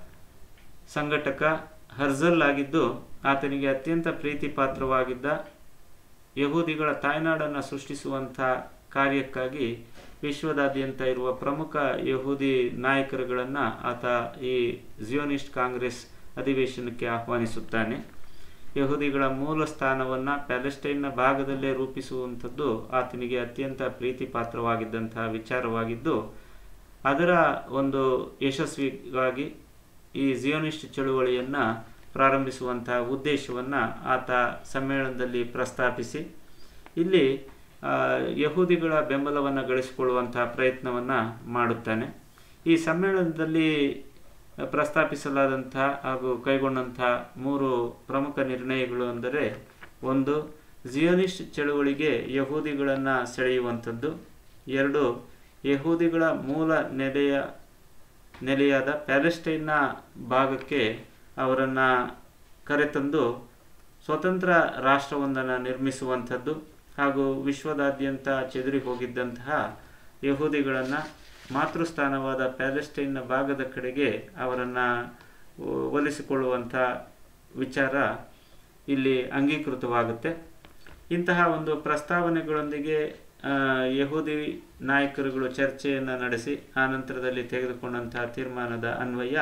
ಸಂಘಟಕ ಹರ್ಜಲ್ ಆಗಿದ್ದು ಆತನಿಗೆ ಅತ್ಯಂತ ಪ್ರೀತಿ ಪಾತ್ರವಾಗಿದ್ದ ಯಹೂದಿಗಳ ತಾಯ್ನಾಡನ್ನು ಸೃಷ್ಟಿಸುವಂಥ ಕಾರ್ಯಕ್ಕಾಗಿ ವಿಶ್ವದಾದ್ಯಂತ ಇರುವ ಪ್ರಮುಖ ಯಹೂದಿ ನಾಯಕರುಗಳನ್ನು ಆತ ಈ ಜಿಯೋನಿಸ್ಟ್ ಕಾಂಗ್ರೆಸ್ ಅಧಿವೇಶನಕ್ಕೆ ಆಹ್ವಾನಿಸುತ್ತಾನೆ ಯಹೂದಿಗಳ ಮೂಲ ಸ್ಥಾನವನ್ನು ಪ್ಯಾಲೆಸ್ಟೈನ್ನ ಭಾಗದಲ್ಲೇ ರೂಪಿಸುವಂಥದ್ದು ಆತನಿಗೆ ಅತ್ಯಂತ ಪ್ರೀತಿ ಪಾತ್ರವಾಗಿದ್ದಂತಹ ವಿಚಾರವಾಗಿದ್ದು ಅದರ ಒಂದು ಯಶಸ್ವಿಗಾಗಿ ಈ ಜಿಯೋನಿಸ್ಟ್ ಚಳುವಳಿಯನ್ನು ಪ್ರಾರಂಭಿಸುವಂತಹ ಉದ್ದೇಶವನ್ನು ಆತ ಸಮ್ಮೇಳನದಲ್ಲಿ ಪ್ರಸ್ತಾಪಿಸಿ ಇಲ್ಲಿ ಯಹೂದಿಗಳ ಬೆಂಬಲವನ್ನು ಗಳಿಸಿಕೊಳ್ಳುವಂತಹ ಪ್ರಯತ್ನವನ್ನು ಮಾಡುತ್ತಾನೆ ಈ ಸಮ್ಮೇಳನದಲ್ಲಿ ಪ್ರಸ್ತಾಪಿಸಲಾದಂತಹ ಹಾಗೂ ಕೈಗೊಂಡಂತಹ ಮೂರು ಪ್ರಮುಖ ನಿರ್ಣಯಗಳು ಅಂದರೆ ಒಂದು ಜಿಯೋನಿಸ್ಟ್ ಚಳುವಳಿಗೆ ಯಹೂದಿಗಳನ್ನು ಸೆಳೆಯುವಂಥದ್ದು ಎರಡು ಯಹೂದಿಗಳ ಮೂಲ ನೆಲೆಯ ನೆಲೆಯಾದ ಪ್ಯಾಲೆಸ್ಟೈನ್ನ ಭಾಗಕ್ಕೆ ಅವರನ್ನು ಕರೆತಂದು ಸ್ವತಂತ್ರ ರಾಷ್ಟ್ರವೊಂದನ್ನು ನಿರ್ಮಿಸುವಂಥದ್ದು ಹಾಗೂ ವಿಶ್ವದಾದ್ಯಂತ ಚೆದರಿ ಹೋಗಿದ್ದಂತಹ ಯಹೂದಿಗಳನ್ನು ಮಾತೃಸ್ಥಾನವಾದ ಪ್ಯಾಲೆಸ್ಟೈನ್ನ ಭಾಗದ ಕಡೆಗೆ ಅವರನ್ನು ಒಲಿಸಿಕೊಳ್ಳುವಂಥ ವಿಚಾರ ಇಲ್ಲಿ ಅಂಗೀಕೃತವಾಗುತ್ತೆ ಇಂತಹ ಒಂದು ಪ್ರಸ್ತಾವನೆಗಳೊಂದಿಗೆ ಯಹೂದಿ ನಾಯಕರುಗಳು ಚರ್ಚೆಯನ್ನು ನಡೆಸಿ ಆನಂತರದಲ್ಲಿ ತೆಗೆದುಕೊಂಡಂತಹ ತೀರ್ಮಾನದ ಅನ್ವಯ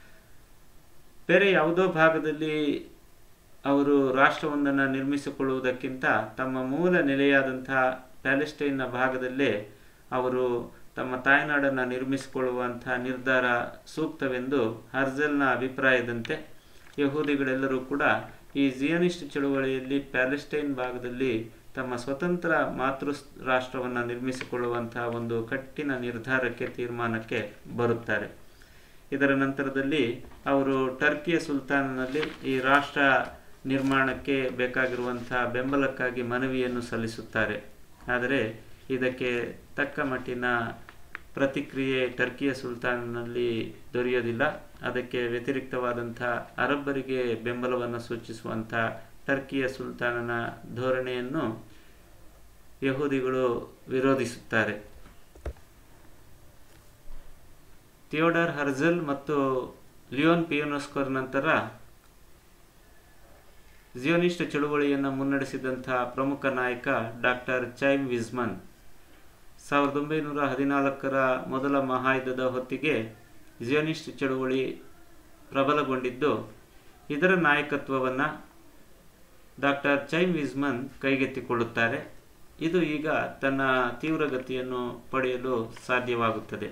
ಬೇರೆ ಯಾವುದೋ ಭಾಗದಲ್ಲಿ ಅವರು ರಾಷ್ಟ್ರವೊಂದನ್ನು ನಿರ್ಮಿಸಿಕೊಳ್ಳುವುದಕ್ಕಿಂತ ತಮ್ಮ ಮೂಲ ನೆಲೆಯಾದಂತಹ ಪ್ಯಾಲೆಸ್ಟೈನ್ನ ಭಾಗದಲ್ಲೇ ಅವರು ತಮ್ಮ ತಾಯ್ನಾಡನ್ನು ನಿರ್ಮಿಸಿಕೊಳ್ಳುವಂಥ ನಿರ್ಧಾರ ಸೂಕ್ತವೆಂದು ಹರ್ಜಲ್ನ ಅಭಿಪ್ರಾಯದಂತೆ ಯಹೂದಿಗಳೆಲ್ಲರೂ ಕೂಡ ಈ ಜಿಯನಿಸ್ಟ್ ಚಳುವಳಿಯಲ್ಲಿ ಪ್ಯಾಲೆಸ್ಟೈನ್ ಭಾಗದಲ್ಲಿ ತಮ್ಮ ಸ್ವತಂತ್ರ ಮಾತೃ ರಾಷ್ಟ್ರವನ್ನು ನಿರ್ಮಿಸಿಕೊಳ್ಳುವಂತಹ ಒಂದು ಕಠಿಣ ನಿರ್ಧಾರಕ್ಕೆ ತೀರ್ಮಾನಕ್ಕೆ ಬರುತ್ತಾರೆ ಇದರ ನಂತರದಲ್ಲಿ ಅವರು ಟರ್ಕಿಯ ಸುಲ್ತಾನನಲ್ಲಿ ಈ ರಾಷ್ಟ್ರ ನಿರ್ಮಾಣಕ್ಕೆ ಬೇಕಾಗಿರುವಂತಹ ಬೆಂಬಲಕ್ಕಾಗಿ ಮನವಿಯನ್ನು ಸಲ್ಲಿಸುತ್ತಾರೆ ಆದರೆ ಇದಕ್ಕೆ ತಕ್ಕ ಮಟ್ಟಿನ ಪ್ರತಿಕ್ರಿಯೆ ಟರ್ಕಿಯ ಸುಲ್ತಾನನಲ್ಲಿ ದೊರೆಯೋದಿಲ್ಲ ಅದಕ್ಕೆ ವ್ಯತಿರಿಕ್ತವಾದಂಥ ಅರಬ್ಬರಿಗೆ ಬೆಂಬಲವನ್ನು ಸೂಚಿಸುವಂಥ ಟರ್ಕಿಯ ಸುಲ್ತಾನನ ಧೋರಣೆಯನ್ನು ಯಹೂದಿಗಳು ವಿರೋಧಿಸುತ್ತಾರೆ ಥಿಯೋಡರ್ ಹರ್ಜಲ್ ಮತ್ತು ಲಿಯೋನ್ ಪಿಯೋನೋಸ್ಕರ್ ನಂತರ ಜಿಯೋನಿಸ್ಟ್ ಚಳುವಳಿಯನ್ನು ಮುನ್ನಡೆಸಿದಂತಹ ಪ್ರಮುಖ ನಾಯಕ ಡಾಕ್ಟರ್ ಚೈಮ್ ವಿಸ್ಮನ್ ಸಾವಿರದ ಒಂಬೈನೂರ ಹದಿನಾಲ್ಕರ ಮೊದಲ ಮಹಾಯುದ್ಧದ ಹೊತ್ತಿಗೆ ಜಿಯೋನಿಸ್ಟ್ ಚಳುವಳಿ ಪ್ರಬಲಗೊಂಡಿದ್ದು ಇದರ ನಾಯಕತ್ವವನ್ನು ಡಾಕ್ಟರ್ ಚೈಮ್ ವಿಸ್ಮನ್ ಕೈಗೆತ್ತಿಕೊಳ್ಳುತ್ತಾರೆ ಇದು ಈಗ ತನ್ನ ತೀವ್ರಗತಿಯನ್ನು ಪಡೆಯಲು ಸಾಧ್ಯವಾಗುತ್ತದೆ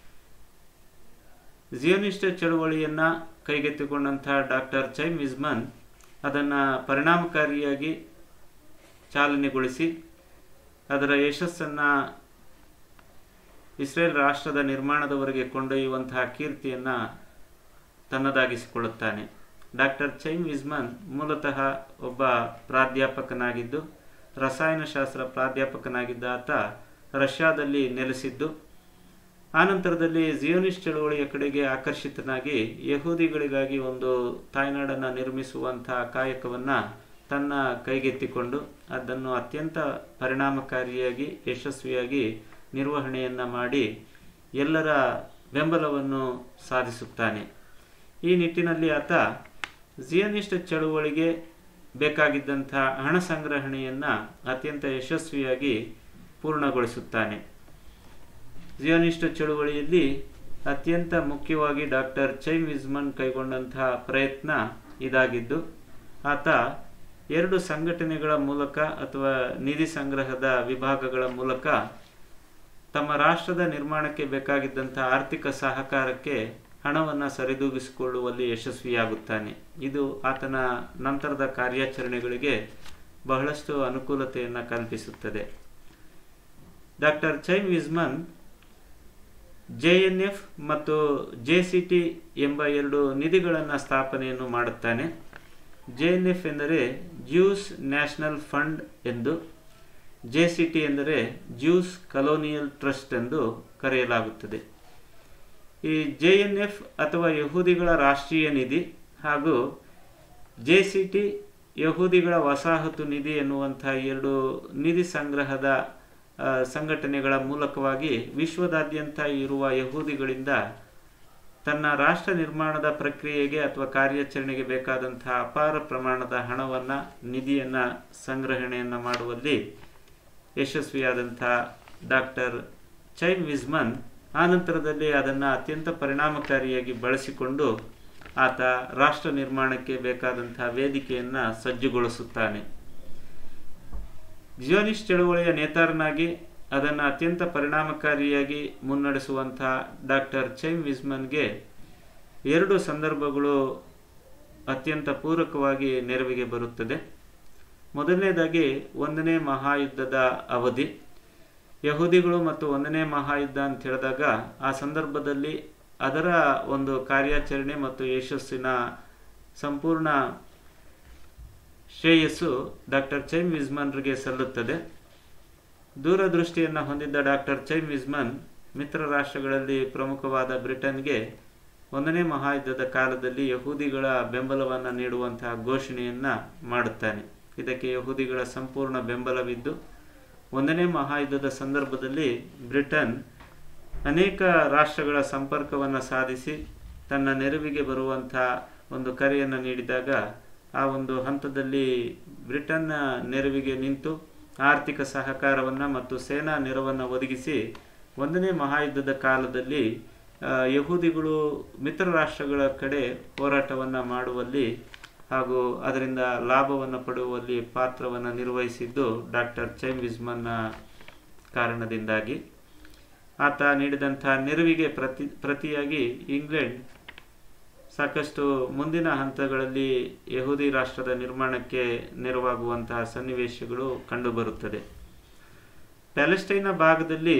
ಜಿಯೋನಿಸ್ಟ್ ಚಳುವಳಿಯನ್ನು ಕೈಗೆತ್ತಿಕೊಂಡಂತಹ ಡಾಕ್ಟರ್ ಚೈಮ್ ವಿಸ್ಮನ್ ಅದನ್ನು ಪರಿಣಾಮಕಾರಿಯಾಗಿ ಚಾಲನೆಗೊಳಿಸಿ ಅದರ ಯಶಸ್ಸನ್ನು ಇಸ್ರೇಲ್ ರಾಷ್ಟ್ರದ ನಿರ್ಮಾಣದವರೆಗೆ ಕೊಂಡೊಯ್ಯುವಂತಹ ಕೀರ್ತಿಯನ್ನು ತನ್ನದಾಗಿಸಿಕೊಳ್ಳುತ್ತಾನೆ ಡಾಕ್ಟರ್ ಚೈಮ್ ವಿಸ್ಮನ್ ಮೂಲತಃ ಒಬ್ಬ ಪ್ರಾಧ್ಯಾಪಕನಾಗಿದ್ದು ರಸಾಯನಶಾಸ್ತ್ರ ಪ್ರಾಧ್ಯಾಪಕನಾಗಿದ್ದ ಆತ ರಷ್ಯಾದಲ್ಲಿ ನೆಲೆಸಿದ್ದು ಆನಂತರದಲ್ಲಿ ಜಿಯೋನಿಸ್ಟ್ ಚಳುವಳಿಯ ಕಡೆಗೆ ಆಕರ್ಷಿತನಾಗಿ ಯಹೂದಿಗಳಿಗಾಗಿ ಒಂದು ತಾಯ್ನಾಡನ್ನು ನಿರ್ಮಿಸುವಂತಹ ಕಾಯಕವನ್ನು ತನ್ನ ಕೈಗೆತ್ತಿಕೊಂಡು ಅದನ್ನು ಅತ್ಯಂತ ಪರಿಣಾಮಕಾರಿಯಾಗಿ ಯಶಸ್ವಿಯಾಗಿ ನಿರ್ವಹಣೆಯನ್ನು ಮಾಡಿ ಎಲ್ಲರ ಬೆಂಬಲವನ್ನು ಸಾಧಿಸುತ್ತಾನೆ ಈ ನಿಟ್ಟಿನಲ್ಲಿ ಆತ ಜಿಯನಿಸ್ಟ್ ಚಳುವಳಿಗೆ ಬೇಕಾಗಿದ್ದಂಥ ಹಣ ಸಂಗ್ರಹಣೆಯನ್ನು ಅತ್ಯಂತ ಯಶಸ್ವಿಯಾಗಿ ಪೂರ್ಣಗೊಳಿಸುತ್ತಾನೆ ಜಿಯೋನಿಸ್ಟ್ ಚಳುವಳಿಯಲ್ಲಿ ಅತ್ಯಂತ ಮುಖ್ಯವಾಗಿ ಡಾಕ್ಟರ್ ಚೈಮ್ ವಿಸ್ಮನ್ ಕೈಗೊಂಡಂತಹ ಪ್ರಯತ್ನ ಇದಾಗಿದ್ದು ಆತ ಎರಡು ಸಂಘಟನೆಗಳ ಮೂಲಕ ಅಥವಾ ನಿಧಿ ಸಂಗ್ರಹದ ವಿಭಾಗಗಳ ಮೂಲಕ ತಮ್ಮ ರಾಷ್ಟ್ರದ ನಿರ್ಮಾಣಕ್ಕೆ ಬೇಕಾಗಿದ್ದಂಥ ಆರ್ಥಿಕ ಸಹಕಾರಕ್ಕೆ ಹಣವನ್ನು ಸರಿದೂಗಿಸಿಕೊಳ್ಳುವಲ್ಲಿ ಯಶಸ್ವಿಯಾಗುತ್ತಾನೆ ಇದು ಆತನ ನಂತರದ ಕಾರ್ಯಾಚರಣೆಗಳಿಗೆ ಬಹಳಷ್ಟು ಅನುಕೂಲತೆಯನ್ನು ಕಲ್ಪಿಸುತ್ತದೆ doctor Chaim Weizmann J N F ಮತ್ತು ಜೆ ಸಿ ಟಿ ಎಂಬ ಎರಡು ನಿಧಿಗಳನ್ನು ಸ್ಥಾಪನೆಯನ್ನು ಮಾಡುತ್ತಾನೆ ಜೆ ಎನ್ ಎಫ್ ಎಂದರೆ ಜ್ಯೂಸ್ ನ್ಯಾಷನಲ್ ಫಂಡ್ ಎಂದು ಜೆ ಸಿ ಟಿ ಎಂದರೆ ಜ್ಯೂಸ್ ಕಲೋನಿಯಲ್ ಟ್ರಸ್ಟ್ ಎಂದು ಕರೆಯಲಾಗುತ್ತದೆ ಈ ಜೆ ಎನ್ ಎಫ್ ಅಥವಾ ಯಹೂದಿಗಳ ರಾಷ್ಟ್ರೀಯ ನಿಧಿ ಹಾಗೂ ಜೆ ಸಿ ಟಿ ಯಹೂದಿಗಳ ವಸಾಹತು ನಿಧಿ ಎನ್ನುವಂಥ ಎರಡು ನಿಧಿ ಸಂಗ್ರಹದ ಸಂಘಟನೆಗಳ ಮೂಲಕವಾಗಿ ವಿಶ್ವದಾದ್ಯಂತ ಇರುವ ಯಹೂದಿಗಳಿಂದ ತನ್ನ ರಾಷ್ಟ್ರ ನಿರ್ಮಾಣದ ಪ್ರಕ್ರಿಯೆಗೆ ಅಥವಾ ಕಾರ್ಯಾಚರಣೆಗೆ ಬೇಕಾದಂತಹ ಅಪಾರ ಪ್ರಮಾಣದ ಹಣವನ್ನು ನಿಧಿಯನ್ನು ಸಂಗ್ರಹಣೆಯನ್ನು ಮಾಡುವಲ್ಲಿ ಯಶಸ್ವಿಯಾದಂಥ ಡಾಕ್ಟರ್ ಚೈಮ್ ವಿಸ್ಮನ್ ಆನಂತರದಲ್ಲಿ ಅದನ್ನು ಅತ್ಯಂತ ಪರಿಣಾಮಕಾರಿಯಾಗಿ ಬಳಸಿಕೊಂಡು ಆತ ರಾಷ್ಟ್ರ ನಿರ್ಮಾಣಕ್ಕೆ ಬೇಕಾದಂತಹ ವೇದಿಕೆಯನ್ನು ಸಜ್ಜುಗೊಳಿಸುತ್ತಾನೆ ಜಿಯೋನಿಸ್ಟ್ ಚಳುವಳಿಯ ನೇತಾರನಾಗಿ ಅದನ್ನು ಅತ್ಯಂತ ಪರಿಣಾಮಕಾರಿಯಾಗಿ ಮುನ್ನಡೆಸುವಂಥ ಡಾಕ್ಟರ್ ಚೈಮ್ ವಿಸ್ಮನ್ಗೆ ಎರಡು ಸಂದರ್ಭಗಳು ಅತ್ಯಂತ ಪೂರಕವಾಗಿ ನೆರವಿಗೆ ಬರುತ್ತದೆ ಮೊದಲನೇದಾಗಿ ಒಂದನೇ ಮಹಾಯುದ್ಧದ ಅವಧಿ ಯಹೂದಿಗಳು ಮತ್ತು ಒಂದನೇ ಮಹಾಯುದ್ಧ ಅಂತ ಹೇಳಿದಾಗ ಆ ಸಂದರ್ಭದಲ್ಲಿ ಅದರ ಒಂದು ಕಾರ್ಯಾಚರಣೆ ಮತ್ತು ಯಶಸ್ಸಿನ ಸಂಪೂರ್ಣ ಶ್ರೇಯಸ್ಸು ಡಾಕ್ಟರ್ ಚೈಮ್ ವಿಸ್ಮನ್ರಿಗೆ ಸಲ್ಲುತ್ತದೆ ದೂರದೃಷ್ಟಿಯನ್ನು ಹೊಂದಿದ್ದ ಡಾಕ್ಟರ್ ಚೈಮ್ ವಿಸ್ಮನ್ ಮಿತ್ರ ರಾಷ್ಟ್ರಗಳಲ್ಲಿ ಪ್ರಮುಖವಾದ ಬ್ರಿಟನ್ಗೆ ಒಂದನೇ ಮಹಾಯುದ್ಧದ ಕಾಲದಲ್ಲಿ ಯಹೂದಿಗಳ ಬೆಂಬಲವನ್ನು ನೀಡುವಂತಹ ಘೋಷಣೆಯನ್ನು ಮಾಡುತ್ತಾನೆ ಇದಕ್ಕೆ ಯಹೂದಿಗಳ ಸಂಪೂರ್ಣ ಬೆಂಬಲವಿದ್ದು ಒಂದನೇ ಮಹಾಯುದ್ಧದ ಸಂದರ್ಭದಲ್ಲಿ ಬ್ರಿಟನ್ ಅನೇಕ ರಾಷ್ಟ್ರಗಳ ಸಂಪರ್ಕವನ್ನು ಸಾಧಿಸಿ ತನ್ನ ನೆರವಿಗೆ ಬರುವಂಥ ಒಂದು ಕರೆಯನ್ನು ನೀಡಿದಾಗ ಆ ಒಂದು ಹಂತದಲ್ಲಿ ಬ್ರಿಟನ್ನ ನೆರವಿಗೆ ನಿಂತು ಆರ್ಥಿಕ ಸಹಕಾರವನ್ನು ಮತ್ತು ಸೇನಾ ನೆರವನ್ನು ಒದಗಿಸಿ ಒಂದನೇ ಮಹಾಯುದ್ಧದ ಕಾಲದಲ್ಲಿ ಯಹೂದಿಗಳು ಮಿತ್ರ ರಾಷ್ಟ್ರಗಳ ಕಡೆ ಹೋರಾಟವನ್ನು ಮಾಡುವಲ್ಲಿ ಹಾಗೂ ಅದರಿಂದ ಲಾಭವನ್ನು ಪಡೆಯುವಲ್ಲಿ ಪಾತ್ರವನ್ನು ನಿರ್ವಹಿಸಿದ್ದು ಡಾಕ್ಟರ್ ಚೈಮ್ ವಿಸ್ಮನ್ನ ಕಾರಣದಿಂದಾಗಿ ಆತ ನೀಡಿದಂಥ ನೆರವಿಗೆ ಪ್ರತಿ ಪ್ರತಿಯಾಗಿ ಇಂಗ್ಲೆಂಡ್ ಸಾಕಷ್ಟು ಮುಂದಿನ ಹಂತಗಳಲ್ಲಿ ಯಹೂದಿ ರಾಷ್ಟ್ರದ ನಿರ್ಮಾಣಕ್ಕೆ ನೆರವಾಗುವಂತಹ ಸನ್ನಿವೇಶಗಳು ಕಂಡುಬರುತ್ತದೆ ಪ್ಯಾಲೆಸ್ಟೈನ ಭಾಗದಲ್ಲಿ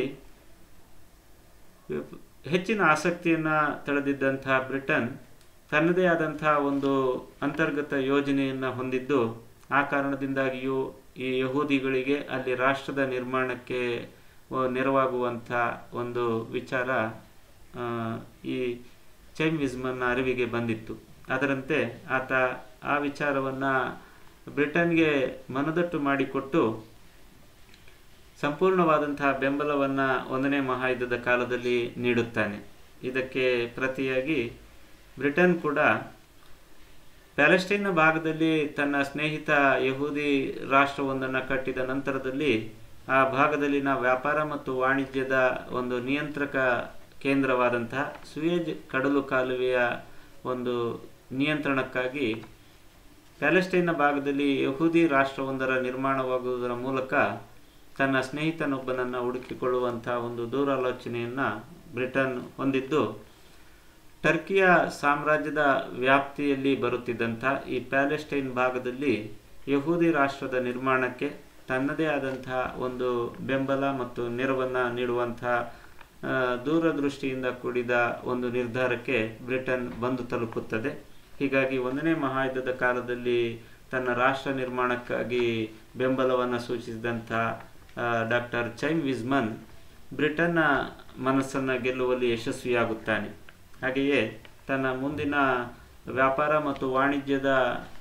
ಹೆಚ್ಚಿನ ಆಸಕ್ತಿಯನ್ನು ತಳೆದಿದ್ದಂತಹ ಬ್ರಿಟನ್ ತನ್ನದೇ ಆದಂತಹ ಒಂದು ಅಂತರ್ಗತ ಯೋಜನೆಯನ್ನು ಹೊಂದಿದ್ದು ಆ ಕಾರಣದಿಂದಾಗಿಯೂ ಈ ಯಹೂದಿಗಳಿಗೆ ಅಲ್ಲಿ ರಾಷ್ಟ್ರದ ನಿರ್ಮಾಣಕ್ಕೆ ನೆರವಾಗುವಂಥ ಒಂದು ವಿಚಾರ ಈ ಚೈಮ್ ವಿಸ್ಮನ್ನ ಅರಿವಿಗೆ ಬಂದಿತ್ತು ಅದರಂತೆ ಆತ ಆ ವಿಚಾರವನ್ನು ಬ್ರಿಟನ್ಗೆ ಮನದಟ್ಟು ಮಾಡಿಕೊಟ್ಟು ಸಂಪೂರ್ಣವಾದಂತಹ ಬೆಂಬಲವನ್ನು ಒಂದನೇ ಮಹಾಯುದ್ಧದ ಕಾಲದಲ್ಲಿ ನೀಡುತ್ತಾನೆ ಇದಕ್ಕೆ ಪ್ರತಿಯಾಗಿ ಬ್ರಿಟನ್ ಕೂಡ ಪ್ಯಾಲೆಸ್ಟೈನ್ನ ಭಾಗದಲ್ಲಿ ತನ್ನ ಸ್ನೇಹಿತ ಯಹೂದಿ ರಾಷ್ಟ್ರವೊಂದನ್ನು ಕಟ್ಟಿದ ನಂತರದಲ್ಲಿ ಆ ಭಾಗದಲ್ಲಿನ ವ್ಯಾಪಾರ ಮತ್ತು ವಾಣಿಜ್ಯದ ಒಂದು ನಿಯಂತ್ರಕ ಕೇಂದ್ರವಾದಂತಹ ಸುಯೇಜ್ ಕಡಲು ಕಾಲುವೆಯ ಒಂದು ನಿಯಂತ್ರಣಕ್ಕಾಗಿ ಪ್ಯಾಲೆಸ್ಟೈನ್ನ ಭಾಗದಲ್ಲಿ ಯಹೂದಿ ರಾಷ್ಟ್ರವೊಂದರ ನಿರ್ಮಾಣವಾಗುವುದರ ಮೂಲಕ ತನ್ನ ಸ್ನೇಹಿತನೊಬ್ಬನನ್ನು ಹುಡುಕಿಕೊಳ್ಳುವಂಥ ಒಂದು ದೂರಾಲೋಚನೆಯನ್ನು ಬ್ರಿಟನ್ ಹೊಂದಿದ್ದು ಟರ್ಕಿಯ ಸಾಮ್ರಾಜ್ಯದ ವ್ಯಾಪ್ತಿಯಲ್ಲಿ ಬರುತ್ತಿದ್ದಂಥ ಈ ಪ್ಯಾಲೆಸ್ಟೈನ್ ಭಾಗದಲ್ಲಿ ಯಹೂದಿ ರಾಷ್ಟ್ರದ ನಿರ್ಮಾಣಕ್ಕೆ ತನ್ನದೇ ಆದಂತಹ ಒಂದು ಬೆಂಬಲ ಮತ್ತು ನೆರವನ್ನು ನೀಡುವಂಥ ದೂರದೃಷ್ಟಿಯಿಂದ ಕೂಡಿದ ಒಂದು ನಿರ್ಧಾರಕ್ಕೆ ಬ್ರಿಟನ್ ಬಂದು ತಲುಪುತ್ತದೆ ಹೀಗಾಗಿ ಒಂದನೇ ಮಹಾಯುದ್ಧದ ಕಾಲದಲ್ಲಿ ತನ್ನ ರಾಷ್ಟ್ರ ನಿರ್ಮಾಣಕ್ಕಾಗಿ ಬೆಂಬಲವನ್ನು ಸೂಚಿಸಿದಂಥ ಡಾಕ್ಟರ್ ಚೈಮ್ ವಿಸ್ಮನ್ ಬ್ರಿಟನ್ನ ಮನಸ್ಸನ್ನು ಗೆಲ್ಲುವಲ್ಲಿ ಯಶಸ್ವಿಯಾಗುತ್ತಾನೆ ಹಾಗೆಯೇ ತನ್ನ ಮುಂದಿನ ವ್ಯಾಪಾರ ಮತ್ತು ವಾಣಿಜ್ಯದ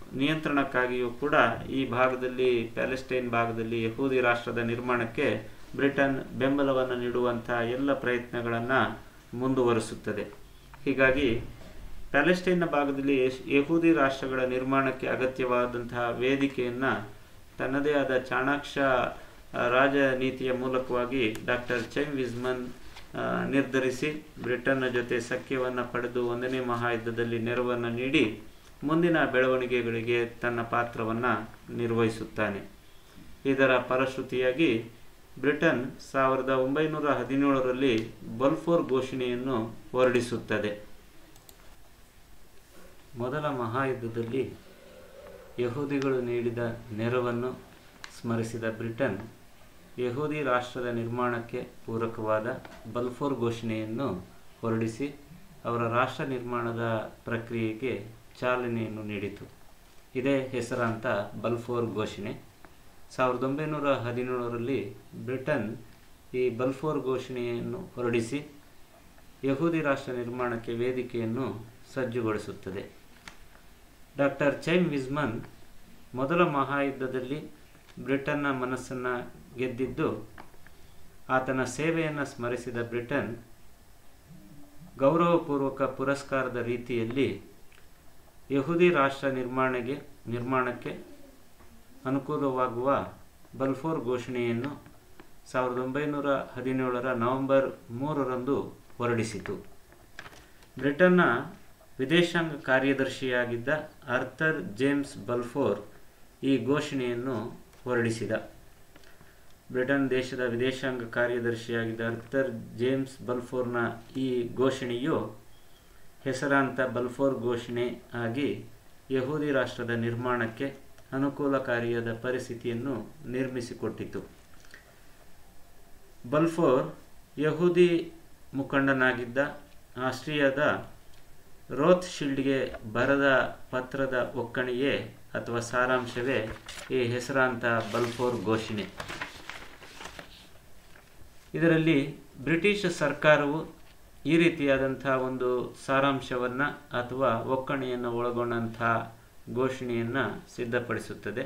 ನಿಯಂತ್ರಣಕ್ಕಾಗಿಯೂ ಕೂಡ ಈ ಭಾಗದಲ್ಲಿ ಪ್ಯಾಲೆಸ್ಟೈನ್ ಭಾಗದಲ್ಲಿ ಯಹೂದಿ ರಾಷ್ಟ್ರದ ನಿರ್ಮಾಣಕ್ಕೆ ಬ್ರಿಟನ್ ಬೆಂಬಲವನ್ನು ನೀಡುವಂಥ ಎಲ್ಲ ಪ್ರಯತ್ನಗಳನ್ನು ಮುಂದುವರಿಸುತ್ತದೆ ಹೀಗಾಗಿ ಪ್ಯಾಲೆಸ್ಟೈನ್ನ ಭಾಗದಲ್ಲಿ ಯಶ್- ಯಹೂದಿ ರಾಷ್ಟ್ರಗಳ ನಿರ್ಮಾಣಕ್ಕೆ ಅಗತ್ಯವಾದಂತಹ ವೇದಿಕೆಯನ್ನು ತನ್ನದೇ ಆದ ಚಾಣಾಕ್ಷ ಆ, ರಾಜನೀತಿಯ ಮೂಲಕವಾಗಿ ಡಾಕ್ಟರ್ ಚೆಮ್ ವಿಸ್ಮನ್ ಆ, ನಿರ್ಧರಿಸಿ ಬ್ರಿಟನ್ನ ಜೊತೆ ಸಖ್ಯವನ್ನು ಪಡೆದು ಒಂದನೇ ಮಹಾಯುದ್ಧದಲ್ಲಿ ನೆರವನ್ನು ನೀಡಿ ಮುಂದಿನ ಬೆಳವಣಿಗೆಗಳಿಗೆ ತನ್ನ ಪಾತ್ರವನ್ನು ನಿರ್ವಹಿಸುತ್ತಾನೆ ಇದರ ಫಲಶ್ರುತಿಯಾಗಿ ಬ್ರಿಟನ್ ಸಾವಿರದ ಒಂಬೈನೂರ ಹದಿನೇಳರಲ್ಲಿ ಬಲ್ಫೋರ್ ಘೋಷಣೆಯನ್ನು ಹೊರಡಿಸುತ್ತದೆ ಮೊದಲ ಮಹಾಯುದ್ಧದಲ್ಲಿ ಯಹೂದಿಗಳು ನೀಡಿದ ನೆರವನ್ನು ಸ್ಮರಿಸಿದ ಬ್ರಿಟನ್ ಯಹೂದಿ ರಾಷ್ಟ್ರದ ನಿರ್ಮಾಣಕ್ಕೆ ಪೂರಕವಾದ ಬಲ್ಫೋರ್ ಘೋಷಣೆಯನ್ನು ಹೊರಡಿಸಿ ಅವರ ರಾಷ್ಟ್ರ ನಿರ್ಮಾಣದ ಪ್ರಕ್ರಿಯೆಗೆ ಚಾಲನೆಯನ್ನು ನೀಡಿತು ಇದೇ ಹೆಸರಾಂತ ಬಲ್ಫೋರ್ ಘೋಷಣೆ ಸಾವಿರದ ಒಂಬೈನೂರ ಹದಿನೇಳರಲ್ಲಿ ಬ್ರಿಟನ್ ಈ ಬಲ್ಫೋರ್ ಘೋಷಣೆಯನ್ನು ಹೊರಡಿಸಿ ಯಹೂದಿ ರಾಷ್ಟ್ರ ನಿರ್ಮಾಣಕ್ಕೆ ವೇದಿಕೆಯನ್ನು ಸಜ್ಜುಗೊಳಿಸುತ್ತದೆ ಡಾಕ್ಟರ್ ಚೈಮ್ ವಿಸ್ಮನ್ ಮೊದಲ ಮಹಾಯುದ್ಧದಲ್ಲಿ ಬ್ರಿಟನ್ನ ಮನಸ್ಸನ್ನು ಗೆದ್ದಿದ್ದು ಆತನ ಸೇವೆಯನ್ನು ಸ್ಮರಿಸಿದ ಬ್ರಿಟನ್ ಗೌರವಪೂರ್ವಕ ಪುರಸ್ಕಾರದ ರೀತಿಯಲ್ಲಿ ಯಹೂದಿ ರಾಷ್ಟ್ರ ನಿರ್ಮಾಣಕ್ಕೆ ನಿರ್ಮಾಣಕ್ಕೆ ಅನುಕೂಲವಾಗುವ ಬಲ್ಫೋರ್ ಘೋಷಣೆಯನ್ನು ಸಾವಿರದ ಒಂಬೈನೂರ ಹದಿನೇಳರ ನವೆಂಬರ್ ಮೂರರಂದು ಹೊರಡಿಸಿತು ಬ್ರಿಟನ್ನ ವಿದೇಶಾಂಗ ಕಾರ್ಯದರ್ಶಿಯಾಗಿದ್ದ ಅರ್ಥರ್ ಜೇಮ್ಸ್ ಬಲ್ಫೋರ್ ಈ ಘೋಷಣೆಯನ್ನು ಹೊರಡಿಸಿದ ಬ್ರಿಟನ್ ದೇಶದ ವಿದೇಶಾಂಗ ಕಾರ್ಯದರ್ಶಿಯಾಗಿದ್ದ ಅರ್ಥರ್ ಜೇಮ್ಸ್ ಬಲ್ಫೋರ್ನ ಈ ಘೋಷಣೆಯು ಹೆಸರಾಂತ ಬಲ್ಫೋರ್ ಘೋಷಣೆ ಆಗಿ ಯಹೂದಿ ರಾಷ್ಟ್ರದ ನಿರ್ಮಾಣಕ್ಕೆ ಅನುಕೂಲಕಾರಿಯಾದ ಪರಿಸ್ಥಿತಿಯನ್ನು ನಿರ್ಮಿಸಿಕೊಟ್ಟಿತು ಬಲ್ಫೋರ್ ಯಹೂದಿ ಮುಖಂಡನಾಗಿದ್ದ ಆಸ್ಟ್ರಿಯಾದ ರೋತ್ ಶೀಲ್ಡ್ಗೆ ಬರೆದ ಪತ್ರದ ಒಕ್ಕಣೆಯೇ ಅಥವಾ ಸಾರಾಂಶವೇ ಈ ಹೆಸರಾಂತ ಬಲ್ಫೋರ್ ಘೋಷಣೆ ಇದರಲ್ಲಿ ಬ್ರಿಟಿಷ್ ಸರ್ಕಾರವು ಈ ರೀತಿಯಾದಂಥ ಒಂದು ಸಾರಾಂಶವನ್ನು ಅಥವಾ ಒಕ್ಕಣೆಯನ್ನು ಒಳಗೊಂಡಂಥ ಘೋಷಣೆಯನ್ನು ಸಿದ್ಧಪಡಿಸುತ್ತದೆ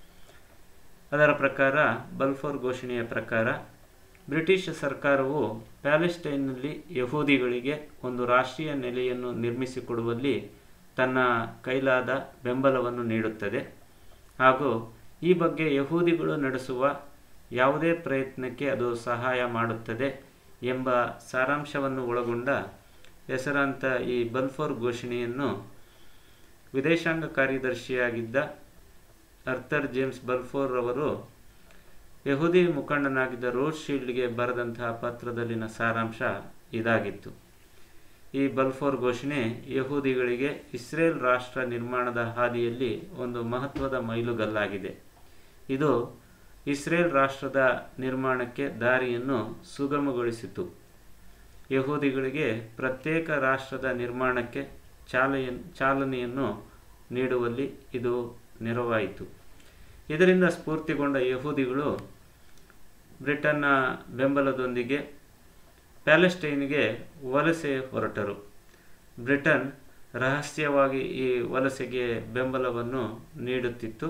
ಅದರ ಪ್ರಕಾರ ಬಲ್ಫೋರ್ ಘೋಷಣೆಯ ಪ್ರಕಾರ ಬ್ರಿಟಿಷ್ ಸರ್ಕಾರವು ಪ್ಯಾಲೆಸ್ಟೈನ್ನಲ್ಲಿ ಯಹೂದಿಗಳಿಗೆ ಒಂದು ರಾಷ್ಟ್ರೀಯ ನೆಲೆಯನ್ನು ನಿರ್ಮಿಸಿಕೊಡುವಲ್ಲಿ ತನ್ನ ಕೈಲಾದ ಬೆಂಬಲವನ್ನು ನೀಡುತ್ತದೆ ಹಾಗೂ ಈ ಬಗ್ಗೆ ಯಹೂದಿಗಳು ನಡೆಸುವ ಯಾವುದೇ ಪ್ರಯತ್ನಕ್ಕೆ ಅದು ಸಹಾಯ ಮಾಡುತ್ತದೆ ಎಂಬ ಸಾರಾಂಶವನ್ನು ಒಳಗೊಂಡ ಹೆಸರಾಂತ ಈ ಬಲ್ಫೋರ್ ಘೋಷಣೆಯನ್ನು ವಿದೇಶಾಂಗ ಕಾರ್ಯದರ್ಶಿಯಾಗಿದ್ದ ಅರ್ಥರ್ ಜೇಮ್ಸ್ ಬಲ್ಫೋರ್ ಅವರು ಯಹೂದಿ ಮುಖಂಡನಾಗಿದ್ದ ರೋಡ್ ಶೀಲ್ಡ್ಗೆ ಬರೆದಂತಹ ಪತ್ರದಲ್ಲಿನ ಸಾರಾಂಶ ಇದಾಗಿತ್ತು ಈ ಬಲ್ಫೋರ್ ಘೋಷಣೆ ಯಹೂದಿಗಳಿಗೆ ಇಸ್ರೇಲ್ ರಾಷ್ಟ್ರ ನಿರ್ಮಾಣದ ಹಾದಿಯಲ್ಲಿ ಒಂದು ಮಹತ್ವದ ಮೈಲುಗಲ್ಲಾಗಿದೆ ಇದು ಇಸ್ರೇಲ್ ರಾಷ್ಟ್ರದ ನಿರ್ಮಾಣಕ್ಕೆ ದಾರಿಯನ್ನು ಸುಗಮಗೊಳಿಸಿತು ಯಹೂದಿಗಳಿಗೆ ಪ್ರತ್ಯೇಕ ರಾಷ್ಟ್ರದ ನಿರ್ಮಾಣಕ್ಕೆ ಚಾಲೆಯ ಚಾಲನೆಯನ್ನು ನೀಡುವಲ್ಲಿ ಇದು ನೆರವಾಯಿತು ಇದರಿಂದ ಸ್ಫೂರ್ತಿಗೊಂಡ ಯಹೂದಿಗಳು ಬ್ರಿಟನ್ನ ಬೆಂಬಲದೊಂದಿಗೆ ಪ್ಯಾಲೆಸ್ಟೈನ್ಗೆ ವಲಸೆ ಹೊರಟರು ಬ್ರಿಟನ್ ರಹಸ್ಯವಾಗಿ ಈ ವಲಸೆಗೆ ಬೆಂಬಲವನ್ನು ನೀಡುತ್ತಿತ್ತು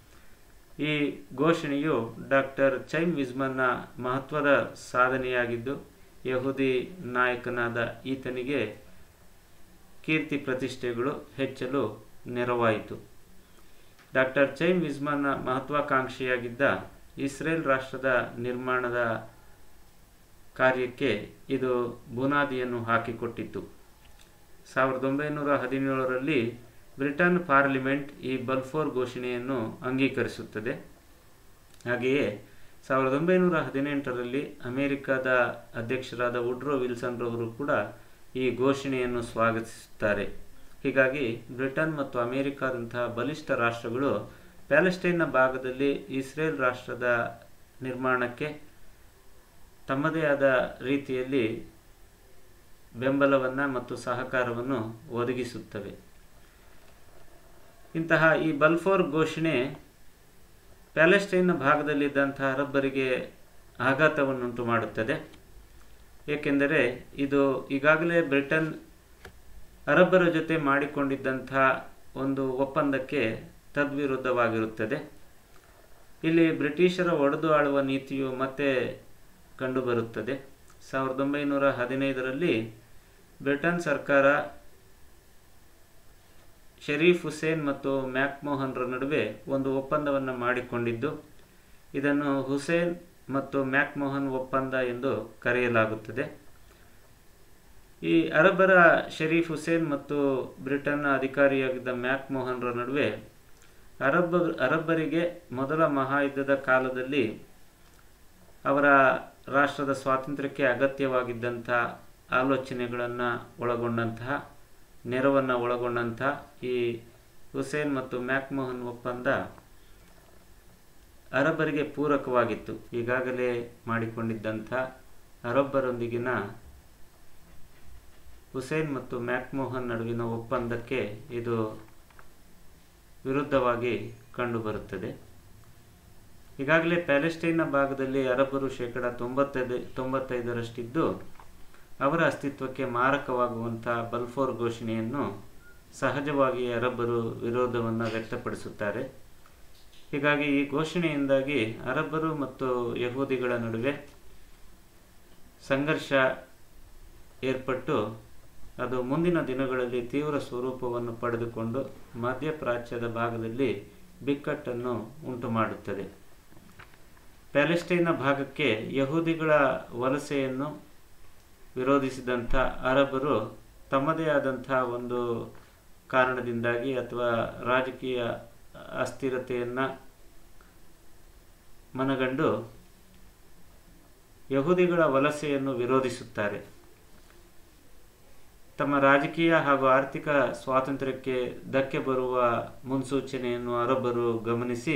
ಈ ಘೋಷಣೆಯು ಡಾಕ್ಟರ್ ಚೈಮ್ ವಿಸ್ಮನ್ನ ಮಹತ್ವದ ಸಾಧನೆಯಾಗಿದ್ದು ಯಹೂದಿ ನಾಯಕನಾದ ಈತನಿಗೆ ಕೀರ್ತಿ ಪ್ರತಿಷ್ಠೆಗಳು ಹೆಚ್ಚಲು ನೆರವಾಯಿತು ಡಾಕ್ಟರ್ ಚೈಮ್ ವಿಸ್ಮನ್ನ ಮಹತ್ವಾಕಾಂಕ್ಷೆಯಾಗಿದ್ದ ಇಸ್ರೇಲ್ ರಾಷ್ಟ್ರದ ನಿರ್ಮಾಣದ ಕಾರ್ಯಕ್ಕೆ ಇದು ಬುನಾದಿಯನ್ನು ಹಾಕಿಕೊಟ್ಟಿತ್ತು ಸಾವಿರದ ಒಂಬೈನೂರ ಹದಿನೇಳರಲ್ಲಿ ಬ್ರಿಟನ್ ಪಾರ್ಲಿಮೆಂಟ್ ಈ ಬಲ್ಫೋರ್ ಘೋಷಣೆಯನ್ನು ಅಂಗೀಕರಿಸುತ್ತದೆ ಹಾಗೆಯೇ ಸಾವಿರದ ಒಂಬೈನೂರ ಹದಿನೆಂಟರಲ್ಲಿ ಅಮೆರಿಕದ ಅಧ್ಯಕ್ಷರಾದ ವುಡ್ರೋ ವಿಲ್ಸನ್ ರವರು ಕೂಡ ಈ ಘೋಷಣೆಯನ್ನು ಸ್ವಾಗತಿಸುತ್ತಾರೆ ಹೀಗಾಗಿ ಬ್ರಿಟನ್ ಮತ್ತು ಅಮೆರಿಕಾದಂತಹ ಬಲಿಷ್ಠ ರಾಷ್ಟ್ರಗಳು ಪ್ಯಾಲೆಸ್ಟೈನ್ನ ಭಾಗದಲ್ಲಿ ಇಸ್ರೇಲ್ ರಾಷ್ಟ್ರದ ನಿರ್ಮಾಣಕ್ಕೆ ತಮ್ಮದೇ ಆದ ರೀತಿಯಲ್ಲಿ ಬೆಂಬಲವನ್ನು ಮತ್ತು ಸಹಕಾರವನ್ನು ಒದಗಿಸುತ್ತವೆ ಇಂತಹ ಈ ಬಲ್ಫೋರ್ ಘೋಷಣೆ ಪ್ಯಾಲೆಸ್ಟೈನ್ನ ಭಾಗದಲ್ಲಿದ್ದಂತಹ ಅರಬ್ಬರಿಗೆ ಆಘಾತವನ್ನುಂಟು ಮಾಡುತ್ತದೆ ಏಕೆಂದರೆ ಇದು ಈಗಾಗಲೇ ಬ್ರಿಟನ್ ಅರಬ್ಬರ ಜೊತೆ ಮಾಡಿಕೊಂಡಿದ್ದಂಥ ಒಂದು ಒಪ್ಪಂದಕ್ಕೆ ತದ್ವಿರುದ್ಧವಾಗಿರುತ್ತದೆ ಇಲ್ಲಿ ಬ್ರಿಟಿಷರ ಒಡೆದು ಆಳುವ ನೀತಿಯು ಮತ್ತೆ ಕಂಡುಬರುತ್ತದೆ ಸಾವಿರದ ಒಂಬೈನೂರ ಹದಿನೈದರಲ್ಲಿ ಬ್ರಿಟನ್ ಸರ್ಕಾರ ಶರೀಫ್ ಹುಸೇನ್ ಮತ್ತು ಮ್ಯಾಕ್ಮೋಹನ್ರ ನಡುವೆ ಒಂದು ಒಪ್ಪಂದವನ್ನು ಮಾಡಿಕೊಂಡಿದ್ದು ಇದನ್ನು ಹುಸೇನ್ ಮತ್ತು ಮ್ಯಾಕ್ಮೋಹನ್ ಒಪ್ಪಂದ ಎಂದು ಕರೆಯಲಾಗುತ್ತದೆ ಈ ಅರಬ್ಬರ ಶರೀಫ್ ಹುಸೇನ್ ಮತ್ತು ಬ್ರಿಟನ್ನ ಅಧಿಕಾರಿಯಾಗಿದ್ದ ಮ್ಯಾಕ್ಮೋಹನ್ರ ನಡುವೆ ಅರಬ್ಬ ಅರಬ್ಬರಿಗೆ ಮೊದಲ ಮಹಾಯುದ್ಧದ ಕಾಲದಲ್ಲಿ ಅವರ ರಾಷ್ಟ್ರದ ಸ್ವಾತಂತ್ರ್ಯಕ್ಕೆ ಅಗತ್ಯವಾಗಿದ್ದಂಥ ಆಲೋಚನೆಗಳನ್ನು ಒಳಗೊಂಡಂತಹ ನೆರವನ್ನು ಒಳಗೊಂಡಂತಹ ಈ ಹುಸೇನ್ ಮತ್ತು ಮ್ಯಾಕ್ಮೋಹನ್ ಒಪ್ಪಂದ ಅರಬ್ಬರಿಗೆ ಪೂರಕವಾಗಿತ್ತು ಈಗಾಗಲೇ ಮಾಡಿಕೊಂಡಿದ್ದಂಥ ಅರಬ್ಬರೊಂದಿಗಿನ ಹುಸೇನ್ ಮತ್ತು ಮ್ಯಾಕ್ಮೋಹನ್ ನಡುವಿನ ಒಪ್ಪಂದಕ್ಕೆ ಇದು ವಿರುದ್ಧವಾಗಿ ಕಂಡುಬರುತ್ತದೆ ಈಗಾಗಲೇ ಪ್ಯಾಲೆಸ್ಟೈನ್ನ ಭಾಗದಲ್ಲಿ ಅರಬ್ಬರು ಶೇಕಡ ತೊಂಬತ್ತೈದು ತೊಂಬತ್ತೈದರಷ್ಟಿದ್ದು ಅವರ ಅಸ್ತಿತ್ವಕ್ಕೆ ಮಾರಕವಾಗುವಂಥ ಬಲ್ಫೋರ್ ಘೋಷಣೆಯನ್ನು ಸಹಜವಾಗಿ ಅರಬ್ಬರು ವಿರೋಧವನ್ನು ವ್ಯಕ್ತಪಡಿಸುತ್ತಾರೆ ಹೀಗಾಗಿ ಈ ಘೋಷಣೆಯಿಂದಾಗಿ ಅರಬ್ಬರು ಮತ್ತು ಯಹೂದಿಗಳ ನಡುವೆ ಸಂಘರ್ಷ ಏರ್ಪಟ್ಟು ಅದು ಮುಂದಿನ ದಿನಗಳಲ್ಲಿ ತೀವ್ರ ಸ್ವರೂಪವನ್ನು ಪಡೆದುಕೊಂಡು ಮಧ್ಯಪ್ರಾಚ್ಯದ ಭಾಗದಲ್ಲಿ ಬಿಕ್ಕಟ್ಟನ್ನು ಉಂಟು ಮಾಡುತ್ತದೆ ಪ್ಯಾಲೆಸ್ಟೈನ್ನ ಭಾಗಕ್ಕೆ ಯಹೂದಿಗಳ ವಲಸೆಯನ್ನು ವಿರೋಧಿಸಿದಂಥ ಅರಬರು ತಮ್ಮದೇ ಆದಂಥ ಒಂದು ಕಾರಣದಿಂದಾಗಿ ಅಥವಾ ರಾಜಕೀಯ ಅಸ್ಥಿರತೆಯನ್ನು ಮನಗಂಡು ಯಹೂದಿಗಳ ವಲಸೆಯನ್ನು ವಿರೋಧಿಸುತ್ತಾರೆ ತಮ್ಮ ರಾಜಕೀಯ ಹಾಗೂ ಆರ್ಥಿಕ ಸ್ವಾತಂತ್ರ್ಯಕ್ಕೆ ಧಕ್ಕೆ ಬರುವ ಮುನ್ಸೂಚನೆಯನ್ನು ಅರಬ್ಬರು ಗಮನಿಸಿ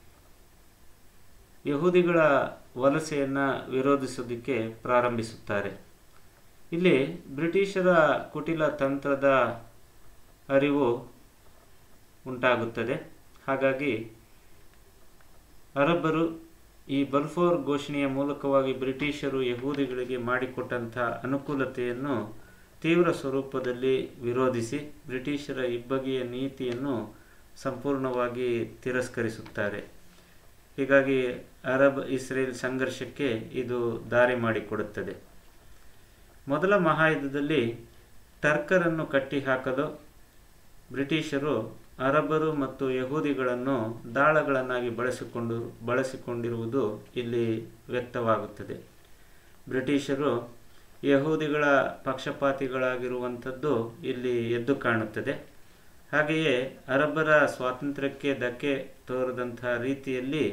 ಯಹೂದಿಗಳ ವಲಸೆಯನ್ನು ವಿರೋಧಿಸೋದಕ್ಕೆ ಪ್ರಾರಂಭಿಸುತ್ತಾರೆ ಇಲ್ಲಿ ಬ್ರಿಟಿಷರ ಕುಟಿಲ ತಂತ್ರದ ಅರಿವು ಉಂಟಾಗುತ್ತದೆ ಹಾಗಾಗಿ ಅರಬ್ಬರು ಈ ಬಲ್ಫೋರ್ ಘೋಷಣೆಯ ಮೂಲಕವಾಗಿ ಬ್ರಿಟಿಷರು ಯಹೂದಿಗಳಿಗೆ ಮಾಡಿಕೊಟ್ಟಂಥ ಅನುಕೂಲತೆಯನ್ನು ತೀವ್ರ ಸ್ವರೂಪದಲ್ಲಿ ವಿರೋಧಿಸಿ ಬ್ರಿಟಿಷರ ಇಬ್ಬಗೆಯ ನೀತಿಯನ್ನು ಸಂಪೂರ್ಣವಾಗಿ ತಿರಸ್ಕರಿಸುತ್ತಾರೆ ಹೀಗಾಗಿ ಅರಬ್ ಇಸ್ರೇಲ್ ಸಂಘರ್ಷಕ್ಕೆ ಇದು ದಾರಿ ಮಾಡಿಕೊಡುತ್ತದೆ ಮೊದಲ ಮಹಾಯುದ್ಧದಲ್ಲಿ ಟರ್ಕರನ್ನು ಕಟ್ಟಿಹಾಕಲು ಬ್ರಿಟಿಷರು ಅರಬ್ಬರು ಮತ್ತು ಯಹೂದಿಗಳನ್ನು ದಾಳಗಳನ್ನಾಗಿ ಬಳಸಿಕೊಂಡು ಬಳಸಿಕೊಂಡಿರುವುದು ಇಲ್ಲಿ ವ್ಯಕ್ತವಾಗುತ್ತದೆ ಬ್ರಿಟಿಷರು ಯಹೂದಿಗಳ ಪಕ್ಷಪಾತಿಗಳಾಗಿರುವಂಥದ್ದು ಇಲ್ಲಿ ಎದ್ದು ಕಾಣುತ್ತದೆ ಹಾಗೆಯೇ ಅರಬ್ಬರ ಸ್ವಾತಂತ್ರ್ಯಕ್ಕೆ ಧಕ್ಕೆ ತೋರದಂಥ ರೀತಿಯಲ್ಲಿ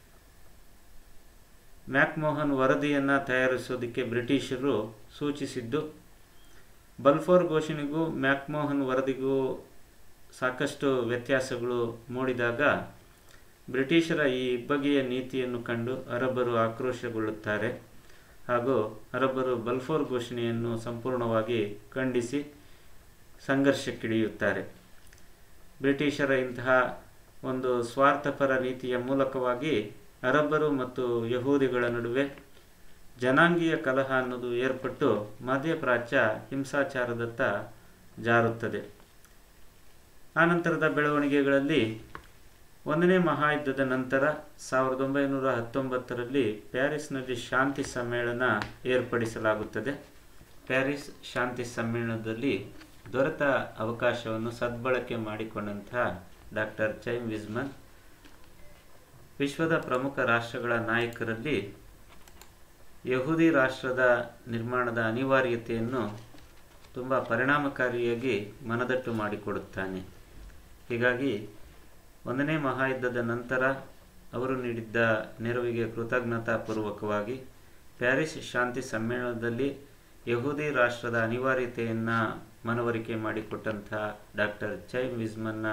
ಮ್ಯಾಕ್ಮೋಹನ್ ವರದಿಯನ್ನು ತಯಾರಿಸೋದಕ್ಕೆ ಬ್ರಿಟಿಷರು ಸೂಚಿಸಿದ್ದು ಬಲ್ಫೋರ್ ಘೋಷಣೆಗೂ ಮ್ಯಾಕ್ಮೋಹನ್ ವರದಿಗೂ ಸಾಕಷ್ಟು ವ್ಯತ್ಯಾಸಗಳು ಮೂಡಿದಾಗ ಬ್ರಿಟಿಷರ ಈ ಇಬ್ಬಗೆಯ ನೀತಿಯನ್ನು ಕಂಡು ಅರಬ್ಬರು ಆಕ್ರೋಶಗೊಳ್ಳುತ್ತಾರೆ ಹಾಗೂ ಅರಬ್ಬರು ಬಲ್ಫೋರ್ ಘೋಷಣೆಯನ್ನು ಸಂಪೂರ್ಣವಾಗಿ ಖಂಡಿಸಿ ಸಂಘರ್ಷಕ್ಕಿಳಿಯುತ್ತಾರೆ ಬ್ರಿಟಿಷರ ಇಂತಹ ಒಂದು ಸ್ವಾರ್ಥಪರ ನೀತಿಯ ಮೂಲಕವಾಗಿ ಅರಬ್ಬರು ಮತ್ತು ಯಹೂದಿಗಳ ನಡುವೆ ಜನಾಂಗೀಯ ಕಲಹ ಅನ್ನೋದು ಏರ್ಪಟ್ಟು ಮಧ್ಯಪ್ರಾಚ್ಯ ಹಿಂಸಾಚಾರದತ್ತ ಜಾರುತ್ತದೆ ಆನಂತರದ ಬೆಳವಣಿಗೆಗಳಲ್ಲಿ ಒಂದನೇ ಮಹಾಯುದ್ಧದ ನಂತರ ಸಾವಿರದ ಒಂಬೈನೂರ ಹತ್ತೊಂಬತ್ತರಲ್ಲಿ ಪ್ಯಾರಿಸ್ನಲ್ಲಿ ಶಾಂತಿ ಸಮ್ಮೇಳನ ಏರ್ಪಡಿಸಲಾಗುತ್ತದೆ ಪ್ಯಾರಿಸ್ ಶಾಂತಿ ಸಮ್ಮೇಳನದಲ್ಲಿ ದೊರೆತ ಅವಕಾಶವನ್ನು ಸದ್ಬಳಕೆ ಮಾಡಿಕೊಂಡಂತಹ ಡಾಕ್ಟರ್ ಚೈಮ್ ವಿಸ್ಮನ್ ವಿಶ್ವದ ಪ್ರಮುಖ ರಾಷ್ಟ್ರಗಳ ನಾಯಕರಲ್ಲಿ ಯಹೂದಿ ರಾಷ್ಟ್ರದ ನಿರ್ಮಾಣದ ಅನಿವಾರ್ಯತೆಯನ್ನು ತುಂಬ ಪರಿಣಾಮಕಾರಿಯಾಗಿ ಮನದಟ್ಟು ಮಾಡಿಕೊಡುತ್ತಾನೆ ಹೀಗಾಗಿ ಒಂದನೇ ಮಹಾಯುದ್ಧದ ನಂತರ ಅವರು ನೀಡಿದ್ದ ನೆರವಿಗೆ ಕೃತಜ್ಞತಾಪೂರ್ವಕವಾಗಿ ಪ್ಯಾರಿಸ್ ಶಾಂತಿ ಸಮ್ಮೇಳನದಲ್ಲಿ ಯಹೂದಿ ರಾಷ್ಟ್ರದ ಅನಿವಾರ್ಯತೆಯನ್ನು ಮನವರಿಕೆ ಮಾಡಿಕೊಟ್ಟಂಥ ಡಾಕ್ಟರ್ ಚೈಮ್ ವಿಸ್ಮನ್ನ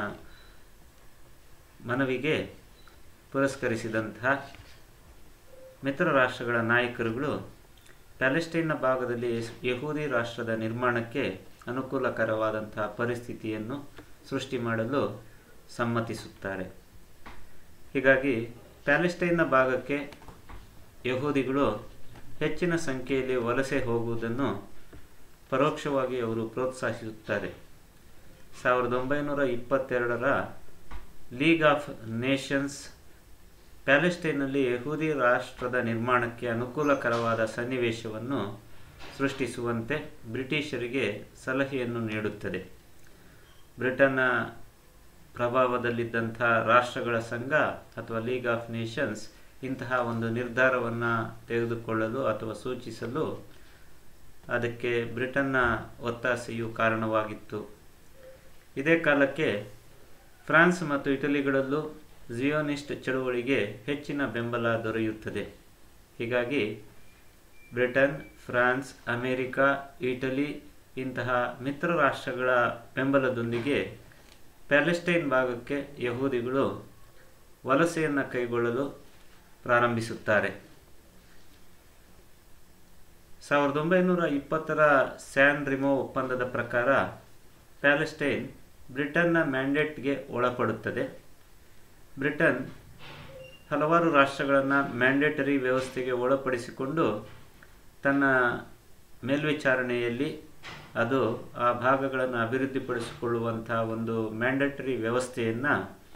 ಮನವಿಗೆ ಪುರಸ್ಕರಿಸಿದಂತಹ ಮಿತ್ರ ರಾಷ್ಟ್ರಗಳ ನಾಯಕರುಗಳು ಪ್ಯಾಲೆಸ್ಟೈನ್ನ ಭಾಗದಲ್ಲಿ ಯಹೂದಿ ರಾಷ್ಟ್ರದ ನಿರ್ಮಾಣಕ್ಕೆ ಅನುಕೂಲಕರವಾದಂತಹ ಪರಿಸ್ಥಿತಿಯನ್ನು ಸೃಷ್ಟಿ ಮಾಡಲು ಸಮ್ಮತಿಸುತ್ತಾರೆ ಹೀಗಾಗಿ ಪ್ಯಾಲೆಸ್ಟೈನ್ನ ಭಾಗಕ್ಕೆ ಯಹೂದಿಗಳು ಹೆಚ್ಚಿನ ಸಂಖ್ಯೆಯಲ್ಲಿ ವಲಸೆ ಹೋಗುವುದನ್ನು ಪರೋಕ್ಷವಾಗಿ ಅವರು ಪ್ರೋತ್ಸಾಹಿಸುತ್ತಾರೆ ಸಾವಿರದ ಒಂಬೈನೂರ ಇಪ್ಪತ್ತೆರಡರ ಲೀಗ್ ಆಫ್ ನೇಷನ್ಸ್ ಪ್ಯಾಲೆಸ್ಟೈನ್ನಲ್ಲಿ ಯಹೂದಿ ರಾಷ್ಟ್ರದ ನಿರ್ಮಾಣಕ್ಕೆ ಅನುಕೂಲಕರವಾದ ಸನ್ನಿವೇಶವನ್ನು ಸೃಷ್ಟಿಸುವಂತೆ ಬ್ರಿಟಿಷರಿಗೆ ಸಲಹೆಯನ್ನು ನೀಡುತ್ತದೆ ಬ್ರಿಟನ್ನ ಪ್ರಭಾವದಲ್ಲಿದ್ದಂಥ ರಾಷ್ಟ್ರಗಳ ಸಂಘ ಅಥವಾ ಲೀಗ್ ಆಫ್ ನೇಷನ್ಸ್ ಇಂತಹ ಒಂದು ನಿರ್ಧಾರವನ್ನು ತೆಗೆದುಕೊಳ್ಳಲು ಅಥವಾ ಸೂಚಿಸಲು ಅದಕ್ಕೆ ಬ್ರಿಟನ್ನ ಒತ್ತಾಸೆಯು ಕಾರಣವಾಗಿತ್ತು ಇದೇ ಕಾಲಕ್ಕೆ ಫ್ರಾನ್ಸ್ ಮತ್ತು ಇಟಲಿಗಳಲ್ಲೂ ಜಿಯೋನಿಸ್ಟ್ ಚಳುವಳಿಗೆ ಹೆಚ್ಚಿನ ಬೆಂಬಲ ದೊರೆಯುತ್ತದೆ ಹೀಗಾಗಿ ಬ್ರಿಟನ್ ಫ್ರಾನ್ಸ್ ಅಮೆರಿಕ ಇಟಲಿ ಇಂತಹ ಮಿತ್ರ ರಾಷ್ಟ್ರಗಳ ಬೆಂಬಲದೊಂದಿಗೆ ಪ್ಯಾಲೆಸ್ಟೈನ್ ಭಾಗಕ್ಕೆ ಯಹೂದಿಗಳು ವಲಸೆಯನ್ನು ಕೈಗೊಳ್ಳಲು ಪ್ರಾರಂಭಿಸುತ್ತಾರೆ ಸಾವಿರದ ಒಂಬೈನೂರ ಇಪ್ಪತ್ತರ ಸ್ಯಾನ್ ರಿಮೋ ಒಪ್ಪಂದದ ಪ್ರಕಾರ ಪ್ಯಾಲೆಸ್ಟೈನ್ ಬ್ರಿಟನ್ನ ಮ್ಯಾಂಡೇಟ್ಗೆ ಒಳಪಡುತ್ತದೆ ಬ್ರಿಟನ್ ಹಲವಾರು ರಾಷ್ಟ್ರಗಳನ್ನು ಮ್ಯಾಂಡೇಟರಿ ವ್ಯವಸ್ಥೆಗೆ ಒಳಪಡಿಸಿಕೊಂಡು ತನ್ನ ಮೇಲ್ವಿಚಾರಣೆಯಲ್ಲಿ ಅದು ಆ ಭಾಗಗಳನ್ನು ಅಭಿವೃದ್ಧಿಪಡಿಸಿಕೊಳ್ಳುವಂಥ ಒಂದು ಮ್ಯಾಂಡೇಟರಿ ವ್ಯವಸ್ಥೆಯನ್ನು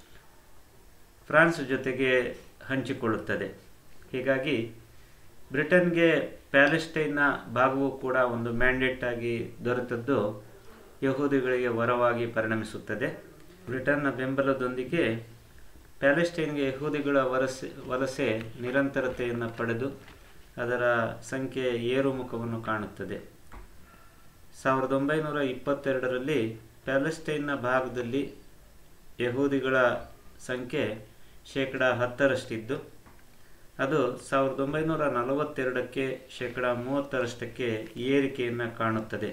ಫ್ರಾನ್ಸ್ ಜೊತೆಗೆ ಹಂಚಿಕೊಳ್ಳುತ್ತದೆ ಹೀಗಾಗಿ ಬ್ರಿಟನ್ಗೆ ಪ್ಯಾಲೆಸ್ಟೈನ್ನ ಭಾಗವೂ ಕೂಡ ಒಂದು ಮ್ಯಾಂಡೇಟ್ ಆಗಿ ದೊರೆತದ್ದು ಯಹೂದಿಗಳಿಗೆ ವರವಾಗಿ ಪರಿಣಮಿಸುತ್ತದೆ ಬ್ರಿಟನ್ನ ಬೆಂಬಲದೊಂದಿಗೆ ಪ್ಯಾಲೆಸ್ಟೈನ್ಗೆ ಯಹೂದಿಗಳ ವಲಸೆ ವಲಸೆ ನಿರಂತರತೆಯನ್ನು ಪಡೆದು ಅದರ ಸಂಖ್ಯೆ ಏರುಮುಖವನ್ನು ಕಾಣುತ್ತದೆ ಸಾವಿರದ ಒಂಬೈನೂರ ಇಪ್ಪತ್ತೆರಡರಲ್ಲಿ ಪ್ಯಾಲೆಸ್ಟೈನ್ನ ಭಾಗದಲ್ಲಿ ಯಹೂದಿಗಳ ಸಂಖ್ಯೆ ಶೇಕಡ ಹತ್ತರಷ್ಟಿದ್ದು ಅದು ಸಾವಿರದ ಒಂಬೈನೂರ ನಲವತ್ತೆರಡಕ್ಕೆ ಶೇಕಡ ಮೂವತ್ತರಷ್ಟಕ್ಕೆ ಏರಿಕೆಯನ್ನು ಕಾಣುತ್ತದೆ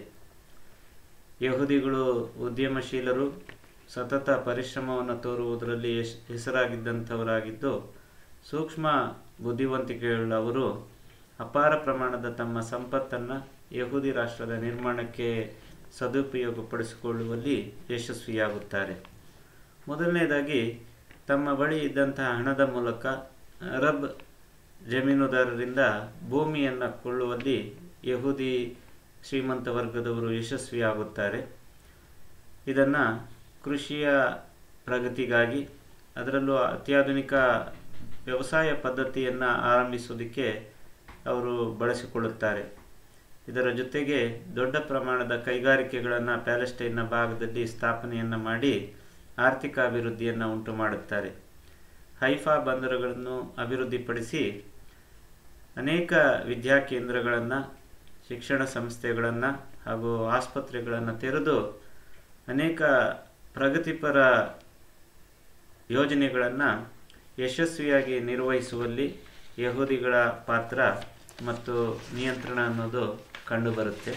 ಯಹೂದಿಗಳು ಉದ್ಯಮಶೀಲರು ಸತತ ಪರಿಶ್ರಮವನ್ನು ತೋರುವುದರಲ್ಲಿ ಯಶ್ ಹೆಸರಾಗಿದ್ದಂಥವರಾಗಿದ್ದು ಸೂಕ್ಷ್ಮ ಬುದ್ಧಿವಂತಿಕೆಯುಳ್ಳವರು ಅಪಾರ ಪ್ರಮಾಣದ ತಮ್ಮ ಸಂಪತ್ತನ್ನು ಯಹೂದಿ ರಾಷ್ಟ್ರದ ನಿರ್ಮಾಣಕ್ಕೆ ಸದುಪಯೋಗಪಡಿಸಿಕೊಳ್ಳುವಲ್ಲಿ ಯಶಸ್ವಿಯಾಗುತ್ತಾರೆ ಮೊದಲನೇದಾಗಿ ತಮ್ಮ ಬಳಿ ಇದ್ದಂತಹ ಹಣದ ಮೂಲಕ ಅರಬ್ ಜಮೀನುದಾರರಿಂದ ಭೂಮಿಯನ್ನು ಕೊಳ್ಳುವಲ್ಲಿ ಯಹೂದಿ ಶ್ರೀಮಂತ ವರ್ಗದವರು ಯಶಸ್ವಿಯಾಗುತ್ತಾರೆ ಇದನ್ನು ಕೃಷಿಯ ಪ್ರಗತಿಗಾಗಿ ಅದರಲ್ಲೂ ಅತ್ಯಾಧುನಿಕ ವ್ಯವಸಾಯ ಪದ್ಧತಿಯನ್ನು ಆರಂಭಿಸೋದಕ್ಕೆ ಅವರು ಬಳಸಿಕೊಳ್ಳುತ್ತಾರೆ ಇದರ ಜೊತೆಗೆ ದೊಡ್ಡ ಪ್ರಮಾಣದ ಕೈಗಾರಿಕೆಗಳನ್ನು ಪ್ಯಾಲೆಸ್ಟೈನ್ನ ಭಾಗದಲ್ಲಿ ಸ್ಥಾಪನೆಯನ್ನು ಮಾಡಿ ಆರ್ಥಿಕ ಅಭಿವೃದ್ಧಿಯನ್ನು ಉಂಟು ಮಾಡುತ್ತಾರೆ ಹೈಫಾ ಬಂದರುಗಳನ್ನು ಅಭಿವೃದ್ಧಿಪಡಿಸಿ ಅನೇಕ ವಿದ್ಯಾಕೇಂದ್ರಗಳನ್ನು ಶಿಕ್ಷಣ ಸಂಸ್ಥೆಗಳನ್ನು ಹಾಗೂ ಆಸ್ಪತ್ರೆಗಳನ್ನು ತೆರೆದು ಅನೇಕ ಪ್ರಗತಿಪರ ಯೋಜನೆಗಳನ್ನು ಯಶಸ್ವಿಯಾಗಿ ನಿರ್ವಹಿಸುವಲ್ಲಿ ಯಹೂದಿಗಳ ಪಾತ್ರ ಮತ್ತು ನಿಯಂತ್ರಣ ಅನ್ನೋದು ಕಂಡುಬರುತ್ತೆ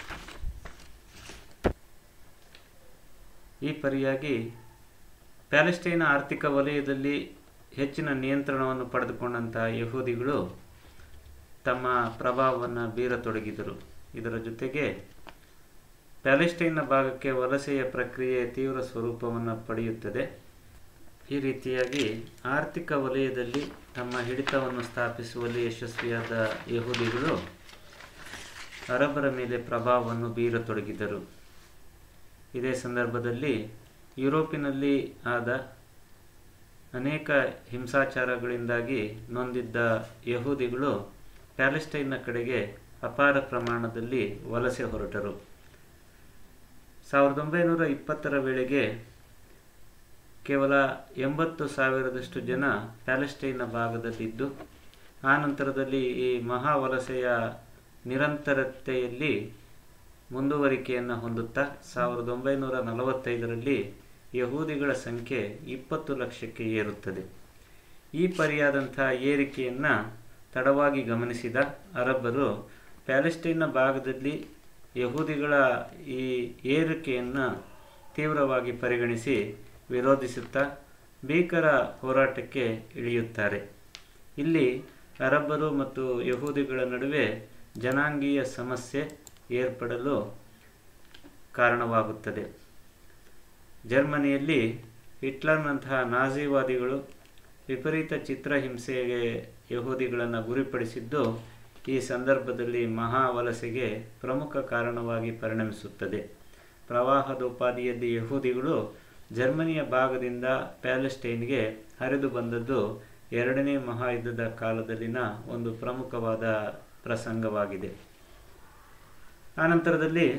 ಈ ಪರಿಯಾಗಿ ಪ್ಯಾಲೆಸ್ಟೈನ್ ಆರ್ಥಿಕ ವಲಯದಲ್ಲಿ ಹೆಚ್ಚಿನ ನಿಯಂತ್ರಣವನ್ನು ಪಡೆದುಕೊಂಡಂತಹ ಯಹೂದಿಗಳು ತಮ್ಮ ಪ್ರಭಾವವನ್ನು ಬೀರತೊಡಗಿದರು ಇದರ ಜೊತೆಗೆ ಪ್ಯಾಲೆಸ್ಟೈನ್ನ ಭಾಗಕ್ಕೆ ವಲಸೆಯ ಪ್ರಕ್ರಿಯೆ ತೀವ್ರ ಸ್ವರೂಪವನ್ನು ಪಡೆಯುತ್ತದೆ ಈ ರೀತಿಯಾಗಿ ಆರ್ಥಿಕ ವಲಯದಲ್ಲಿ ತಮ್ಮ ಹಿಡಿತವನ್ನು ಸ್ಥಾಪಿಸುವಲ್ಲಿ ಯಶಸ್ವಿಯಾದ ಯಹೂದಿಗಳು ಅರಬರ ಮೇಲೆ ಪ್ರಭಾವವನ್ನು ಬೀರತೊಡಗಿದರು ಇದೇ ಸಂದರ್ಭದಲ್ಲಿ ಯುರೋಪಿನಲ್ಲಿ ಆದ ಅನೇಕ ಹಿಂಸಾಚಾರಗಳಿಂದಾಗಿ ನೊಂದಿದ್ದ ಯಹೂದಿಗಳು ಪ್ಯಾಲೆಸ್ಟೈನ್ನ ಕಡೆಗೆ ಅಪಾರ ಪ್ರಮಾಣದಲ್ಲಿ ವಲಸೆ ಹೊರಟರು ಸಾವಿರದ ಒಂಬೈನೂರ ಇಪ್ಪತ್ತರ ವೇಳೆಗೆ ಕೇವಲ ಎಂಬತ್ತು ಸಾವಿರದಷ್ಟು ಜನ ಪ್ಯಾಲೆಸ್ಟೈನ್ನ ಭಾಗದಲ್ಲಿದ್ದು ಆ ನಂತರದಲ್ಲಿ ಈ ಮಹಾ ವಲಸೆಯ ನಿರಂತರತೆಯಲ್ಲಿ ಮುಂದುವರಿಕೆಯನ್ನು ಹೊಂದುತ್ತಾ ಸಾವಿರದ ಒಂಬೈನೂರ ನಲವತ್ತೈದರಲ್ಲಿ ಯಹೂದಿಗಳ ಸಂಖ್ಯೆ ಇಪ್ಪತ್ತು ಲಕ್ಷಕ್ಕೆ ಏರುತ್ತದೆ ಈ ಪರಿಯಾದಂಥ ಏರಿಕೆಯನ್ನು ತಡವಾಗಿ ಗಮನಿಸಿದ ಅರಬ್ಬರು ಪ್ಯಾಲೆಸ್ಟೈನ್ನ ಭಾಗದಲ್ಲಿ ಯಹೂದಿಗಳ ಈ ಏರಿಕೆಯನ್ನು ತೀವ್ರವಾಗಿ ಪರಿಗಣಿಸಿ ವಿರೋಧಿಸುತ್ತಾ ಭೀಕರ ಹೋರಾಟಕ್ಕೆ ಇಳಿಯುತ್ತಾರೆ ಇಲ್ಲಿ ಅರಬ್ಬರು ಮತ್ತು ಯಹೂದಿಗಳ ನಡುವೆ ಜನಾಂಗೀಯ ಸಮಸ್ಯೆ ಏರ್ಪಡಲು ಕಾರಣವಾಗುತ್ತದೆ ಜರ್ಮನಿಯಲ್ಲಿ ಹಿಟ್ಲರ್ನಂತಹ ನಾಜಿವಾದಿಗಳು ವಿಪರೀತ ಚಿತ್ರಹಿಂಸೆಗೆ ಯಹೂದಿಗಳನ್ನು ಗುರಿಪಡಿಸಿದ್ದು ಈ ಸಂದರ್ಭದಲ್ಲಿ ಮಹಾ ವಲಸೆಗೆ ಪ್ರಮುಖ ಕಾರಣವಾಗಿ ಪರಿಣಮಿಸುತ್ತದೆ ಪ್ರವಾಹದೋಪಾದಿಯಲ್ಲಿ ಯಹೂದಿಗಳು ಜರ್ಮನಿಯ ಭಾಗದಿಂದ ಪ್ಯಾಲೆಸ್ಟೈನ್ಗೆ ಹರಿದು ಬಂದದ್ದು ಎರಡನೇ ಮಹಾಯುದ್ಧದ ಕಾಲದಲ್ಲಿನ ಒಂದು ಪ್ರಮುಖವಾದ ಪ್ರಸಂಗವಾಗಿದೆ ಆನಂತರದಲ್ಲಿ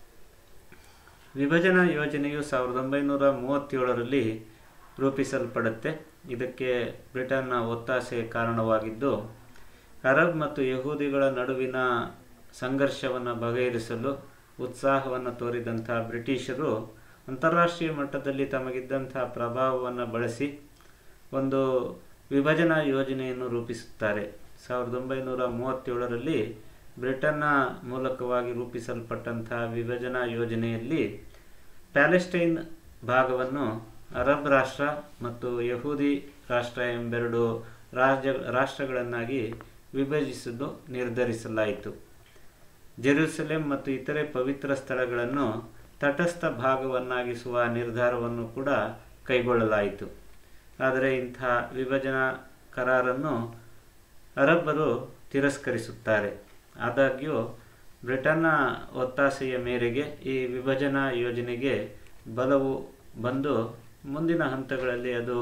ವಿಭಜನಾ ಯೋಜನೆಯು ಸಾವಿರದ ಒಂಬೈನೂರ ಮೂವತ್ತೇಳರಲ್ಲಿ ರೂಪಿಸಲ್ಪಡುತ್ತೆ ಇದಕ್ಕೆ ಬ್ರಿಟನ್ನ ಒತ್ತಾಸೆ ಕಾರಣವಾಗಿದ್ದು ಅರಬ್ ಮತ್ತು ಯಹೂದಿಗಳ ನಡುವಿನ ಸಂಘರ್ಷವನ್ನು ಬಗೆಹರಿಸಲು ಉತ್ಸಾಹವನ್ನು ತೋರಿದಂಥ ಬ್ರಿಟಿಷರು ಅಂತಾರಾಷ್ಟ್ರೀಯ ಮಟ್ಟದಲ್ಲಿ ತಮಗಿದ್ದಂಥ ಪ್ರಭಾವವನ್ನು ಬಳಸಿ ಒಂದು ವಿಭಜನಾ ಯೋಜನೆಯನ್ನು ರೂಪಿಸುತ್ತಾರೆ ಸಾವಿರದ ಒಂಬೈನೂರ ಮೂವತ್ತೇಳರಲ್ಲಿ ಬ್ರಿಟನ್ನ ಮೂಲಕವಾಗಿ ರೂಪಿಸಲ್ಪಟ್ಟಂಥ ವಿಭಜನಾ ಯೋಜನೆಯಲ್ಲಿ ಪ್ಯಾಲೆಸ್ಟೈನ್ ಭಾಗವನ್ನು ಅರಬ್ ರಾಷ್ಟ್ರ ಮತ್ತು ಯಹೂದಿ ರಾಷ್ಟ್ರ ಎಂಬೆರಡು ರಾಜ್ಯ ರಾಷ್ಟ್ರಗಳನ್ನಾಗಿ ವಿಭಜಿಸಲು ನಿರ್ಧರಿಸಲಾಯಿತು ಜೆರೂಸಲೇಂ ಮತ್ತು ಇತರೆ ಪವಿತ್ರ ಸ್ಥಳಗಳನ್ನು ತಟಸ್ಥ ಭಾಗವನ್ನಾಗಿಸುವ ನಿರ್ಧಾರವನ್ನು ಕೂಡ ಕೈಗೊಳ್ಳಲಾಯಿತು ಆದರೆ ಇಂಥ ವಿಭಜನಾ ಕರಾರನ್ನು ಅರಬ್ಬರು ತಿರಸ್ಕರಿಸುತ್ತಾರೆ ಆದಾಗ್ಯೂ ಬ್ರಿಟನ್ನ ಒತ್ತಾಸೆಯ ಮೇರೆಗೆ ಈ ವಿಭಜನಾ ಯೋಜನೆಗೆ ಬಲವು ಬಂದು ಮುಂದಿನ ಹಂತಗಳಲ್ಲಿ ಅದು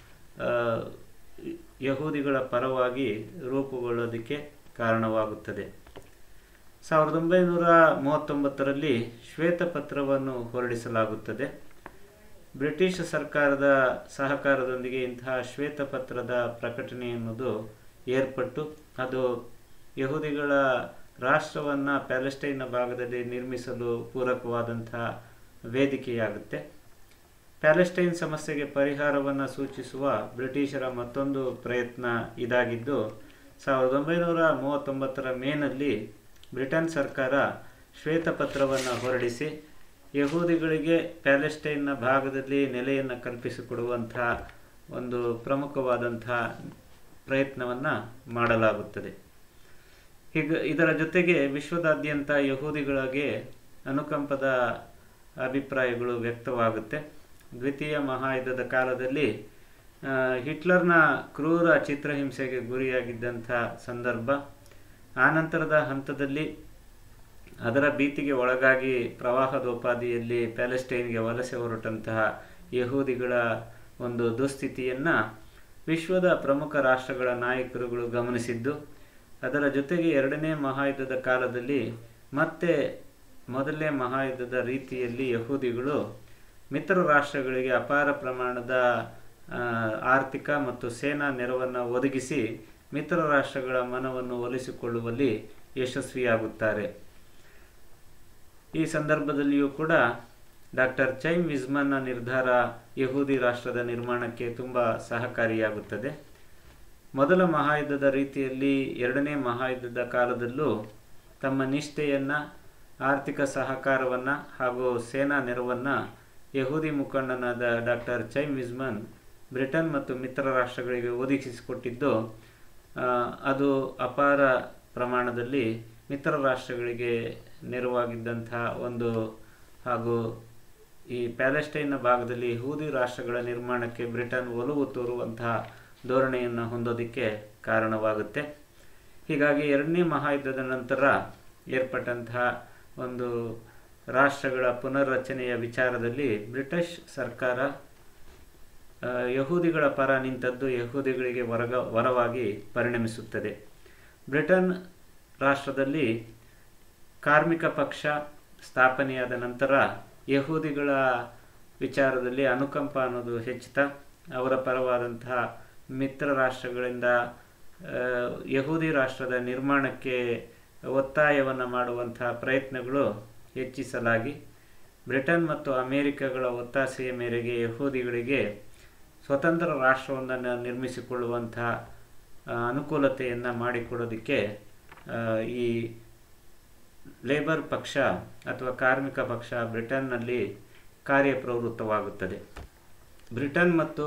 ಯಹೂದಿಗಳ ಪರವಾಗಿ ರೂಪುಗೊಳ್ಳೋದಕ್ಕೆ ಕಾರಣವಾಗುತ್ತದೆ ಸಾವಿರದ ಒಂಬೈನೂರ ಮೂವತ್ತೊಂಬತ್ತರಲ್ಲಿ ಶ್ವೇತಪತ್ರವನ್ನು ಹೊರಡಿಸಲಾಗುತ್ತದೆ ಬ್ರಿಟಿಷ್ ಸರ್ಕಾರದ ಸಹಕಾರದೊಂದಿಗೆ ಇಂತಹ ಶ್ವೇತಪತ್ರದ ಪ್ರಕಟಣೆ ಎನ್ನುವುದು ಏರ್ಪಟ್ಟು ಅದು ಯಹೂದಿಗಳ ರಾಷ್ಟ್ರವನ್ನು ಪ್ಯಾಲೆಸ್ಟೈನ್ನ ಭಾಗದಲ್ಲಿ ನಿರ್ಮಿಸಲು ಪೂರಕವಾದಂತಹ ವೇದಿಕೆಯಾಗುತ್ತೆ ಪ್ಯಾಲೆಸ್ಟೈನ್ ಸಮಸ್ಯೆಗೆ ಪರಿಹಾರವನ್ನು ಸೂಚಿಸುವ ಬ್ರಿಟಿಷರ ಮತ್ತೊಂದು ಪ್ರಯತ್ನ ಇದಾಗಿದ್ದು ಸಾವಿರದ ಒಂಬೈನೂರ ಮೂವತ್ತೊಂಬತ್ತರ ಮೇನಲ್ಲಿ ಬ್ರಿಟನ್ ಸರ್ಕಾರ ಶ್ವೇತಪತ್ರವನ್ನು ಹೊರಡಿಸಿ ಯಹೂದಿಗಳಿಗೆ ಪ್ಯಾಲೆಸ್ಟೈನ್ನ ಭಾಗದಲ್ಲಿ ನೆಲೆಯನ್ನು ಕಲ್ಪಿಸಿಕೊಡುವಂಥ ಒಂದು ಪ್ರಮುಖವಾದಂಥ ಪ್ರಯತ್ನವನ್ನು ಮಾಡಲಾಗುತ್ತದೆ ಹೀಗ ಇದರ ಜೊತೆಗೆ ವಿಶ್ವದಾದ್ಯಂತ ಯಹೂದಿಗಳಿಗೆ ಅನುಕಂಪದ ಅಭಿಪ್ರಾಯಗಳು ವ್ಯಕ್ತವಾಗುತ್ತೆ ದ್ವಿತೀಯ ಮಹಾಯುದ್ಧದ ಕಾಲದಲ್ಲಿ ಹಿಟ್ಲರ್ನ ಕ್ರೂರ ಚಿತ್ರಹಿಂಸೆಗೆ ಗುರಿಯಾಗಿದ್ದಂಥ ಸಂದರ್ಭ ಆನಂತರದ ಹಂತದಲ್ಲಿ ಅದರ ಭೀತಿಗೆ ಒಳಗಾಗಿ ಪ್ರವಾಹದೋಪಾದಿಯಲ್ಲಿ ಪ್ಯಾಲೆಸ್ಟೈನ್ಗೆ ವಲಸೆ ಹೊರಟಂತಹ ಯಹೂದಿಗಳ ಒಂದು ದುಸ್ಥಿತಿಯನ್ನು ವಿಶ್ವದ ಪ್ರಮುಖ ರಾಷ್ಟ್ರಗಳ ನಾಯಕರುಗಳು ಗಮನಿಸಿದ್ದು ಅದರ ಜೊತೆಗೆ ಎರಡನೇ ಮಹಾಯುದ್ಧದ ಕಾಲದಲ್ಲಿ ಮತ್ತೆ ಮೊದಲನೇ ಮಹಾಯುದ್ಧದ ರೀತಿಯಲ್ಲಿ ಯಹೂದಿಗಳು ಮಿತ್ರ ರಾಷ್ಟ್ರಗಳಿಗೆ ಅಪಾರ ಪ್ರಮಾಣದ ಆರ್ಥಿಕ ಮತ್ತು ಸೇನಾ ನೆರವನ್ನು ಒದಗಿಸಿ ಮಿತ್ರ ರಾಷ್ಟ್ರಗಳ ಮನವನ್ನು ಒಲಿಸಿಕೊಳ್ಳುವಲ್ಲಿ ಯಶಸ್ವಿಯಾಗುತ್ತಾರೆ ಈ ಸಂದರ್ಭದಲ್ಲಿಯೂ ಕೂಡ ಡಾಕ್ಟರ್ ಚೈಮ್ ವಿಸ್ಮನ್ನ ನಿರ್ಧಾರ ಯಹೂದಿ ರಾಷ್ಟ್ರದ ನಿರ್ಮಾಣಕ್ಕೆ ತುಂಬ ಸಹಕಾರಿಯಾಗುತ್ತದೆ ಮೊದಲ ಮಹಾಯುದ್ಧದ ರೀತಿಯಲ್ಲಿ ಎರಡನೇ ಮಹಾಯುದ್ಧದ ಕಾಲದಲ್ಲೂ ತಮ್ಮ ನಿಷ್ಠೆಯನ್ನು ಆರ್ಥಿಕ ಸಹಕಾರವನ್ನು ಹಾಗೂ ಸೇನಾ ನೆರವನ್ನು ಯಹೂದಿ ಮುಖಂಡನಾದ ಡಾಕ್ಟರ್ ಚೈಮ್ ವಿಸ್ಮನ್ ಬ್ರಿಟನ್ ಮತ್ತು ಮಿತ್ರ ರಾಷ್ಟ್ರಗಳಿಗೆ ಒದಗಿಸಿಕೊಟ್ಟಿದ್ದು ಅದು ಅಪಾರ ಪ್ರಮಾಣದಲ್ಲಿ ಮಿತ್ರ ರಾಷ್ಟ್ರಗಳಿಗೆ ನೆರವಾಗಿದ್ದಂಥ ಒಂದು ಹಾಗೂ ಈ ಪ್ಯಾಲೆಸ್ಟೈನ್ನ ಭಾಗದಲ್ಲಿ ಯಹೂದಿ ರಾಷ್ಟ್ರಗಳ ನಿರ್ಮಾಣಕ್ಕೆ ಬ್ರಿಟನ್ ಒಲವು ತೋರುವಂತಹ ಧೋರಣೆಯನ್ನು ಹೊಂದೋದಕ್ಕೆ ಕಾರಣವಾಗುತ್ತೆ ಹೀಗಾಗಿ ಎರಡನೇ ಮಹಾಯುದ್ಧದ ನಂತರ ಏರ್ಪಟ್ಟಂತಹ ಒಂದು ರಾಷ್ಟ್ರಗಳ ಪುನರ್ರಚನೆಯ ವಿಚಾರದಲ್ಲಿ ಬ್ರಿಟಿಷ್ ಸರ್ಕಾರ ಯಹೂದಿಗಳ ಪರ ನಿಂತದ್ದು ಯಹೂದಿಗಳಿಗೆ ವರಗ ವರವಾಗಿ ಪರಿಣಮಿಸುತ್ತದೆ ಬ್ರಿಟನ್ ರಾಷ್ಟ್ರದಲ್ಲಿ ಕಾರ್ಮಿಕ ಪಕ್ಷ ಸ್ಥಾಪನೆಯಾದ ನಂತರ ಯಹೂದಿಗಳ ವಿಚಾರದಲ್ಲಿ ಅನುಕಂಪ ಅನ್ನೋದು ಹೆಚ್ಚುತ್ತಾ ಅವರ ಪರವಾದಂತಹ ಮಿತ್ರ ರಾಷ್ಟ್ರಗಳಿಂದ ಯಹೂದಿ ರಾಷ್ಟ್ರದ ನಿರ್ಮಾಣಕ್ಕೆ ಒತ್ತಾಯವನ್ನು ಮಾಡುವಂತಹ ಪ್ರಯತ್ನಗಳು ಹೆಚ್ಚಿಸಲಾಗಿ ಬ್ರಿಟನ್ ಮತ್ತು ಅಮೇರಿಕಗಳ ಒತ್ತಾಸೆಯ ಮೇರೆಗೆ ಯಹೂದಿಗಳಿಗೆ ಸ್ವತಂತ್ರ ರಾಷ್ಟ್ರವೊಂದನ್ನು ನಿರ್ಮಿಸಿಕೊಳ್ಳುವಂತಹ ಅನುಕೂಲತೆಯನ್ನು ಮಾಡಿಕೊಡೋದಕ್ಕೆ ಈ ಲೇಬರ್ ಪಕ್ಷ ಅಥವಾ ಕಾರ್ಮಿಕ ಪಕ್ಷ ಬ್ರಿಟನ್ನಲ್ಲಿ ಕಾರ್ಯಪ್ರವೃತ್ತವಾಗುತ್ತದೆ ಬ್ರಿಟನ್ ಮತ್ತು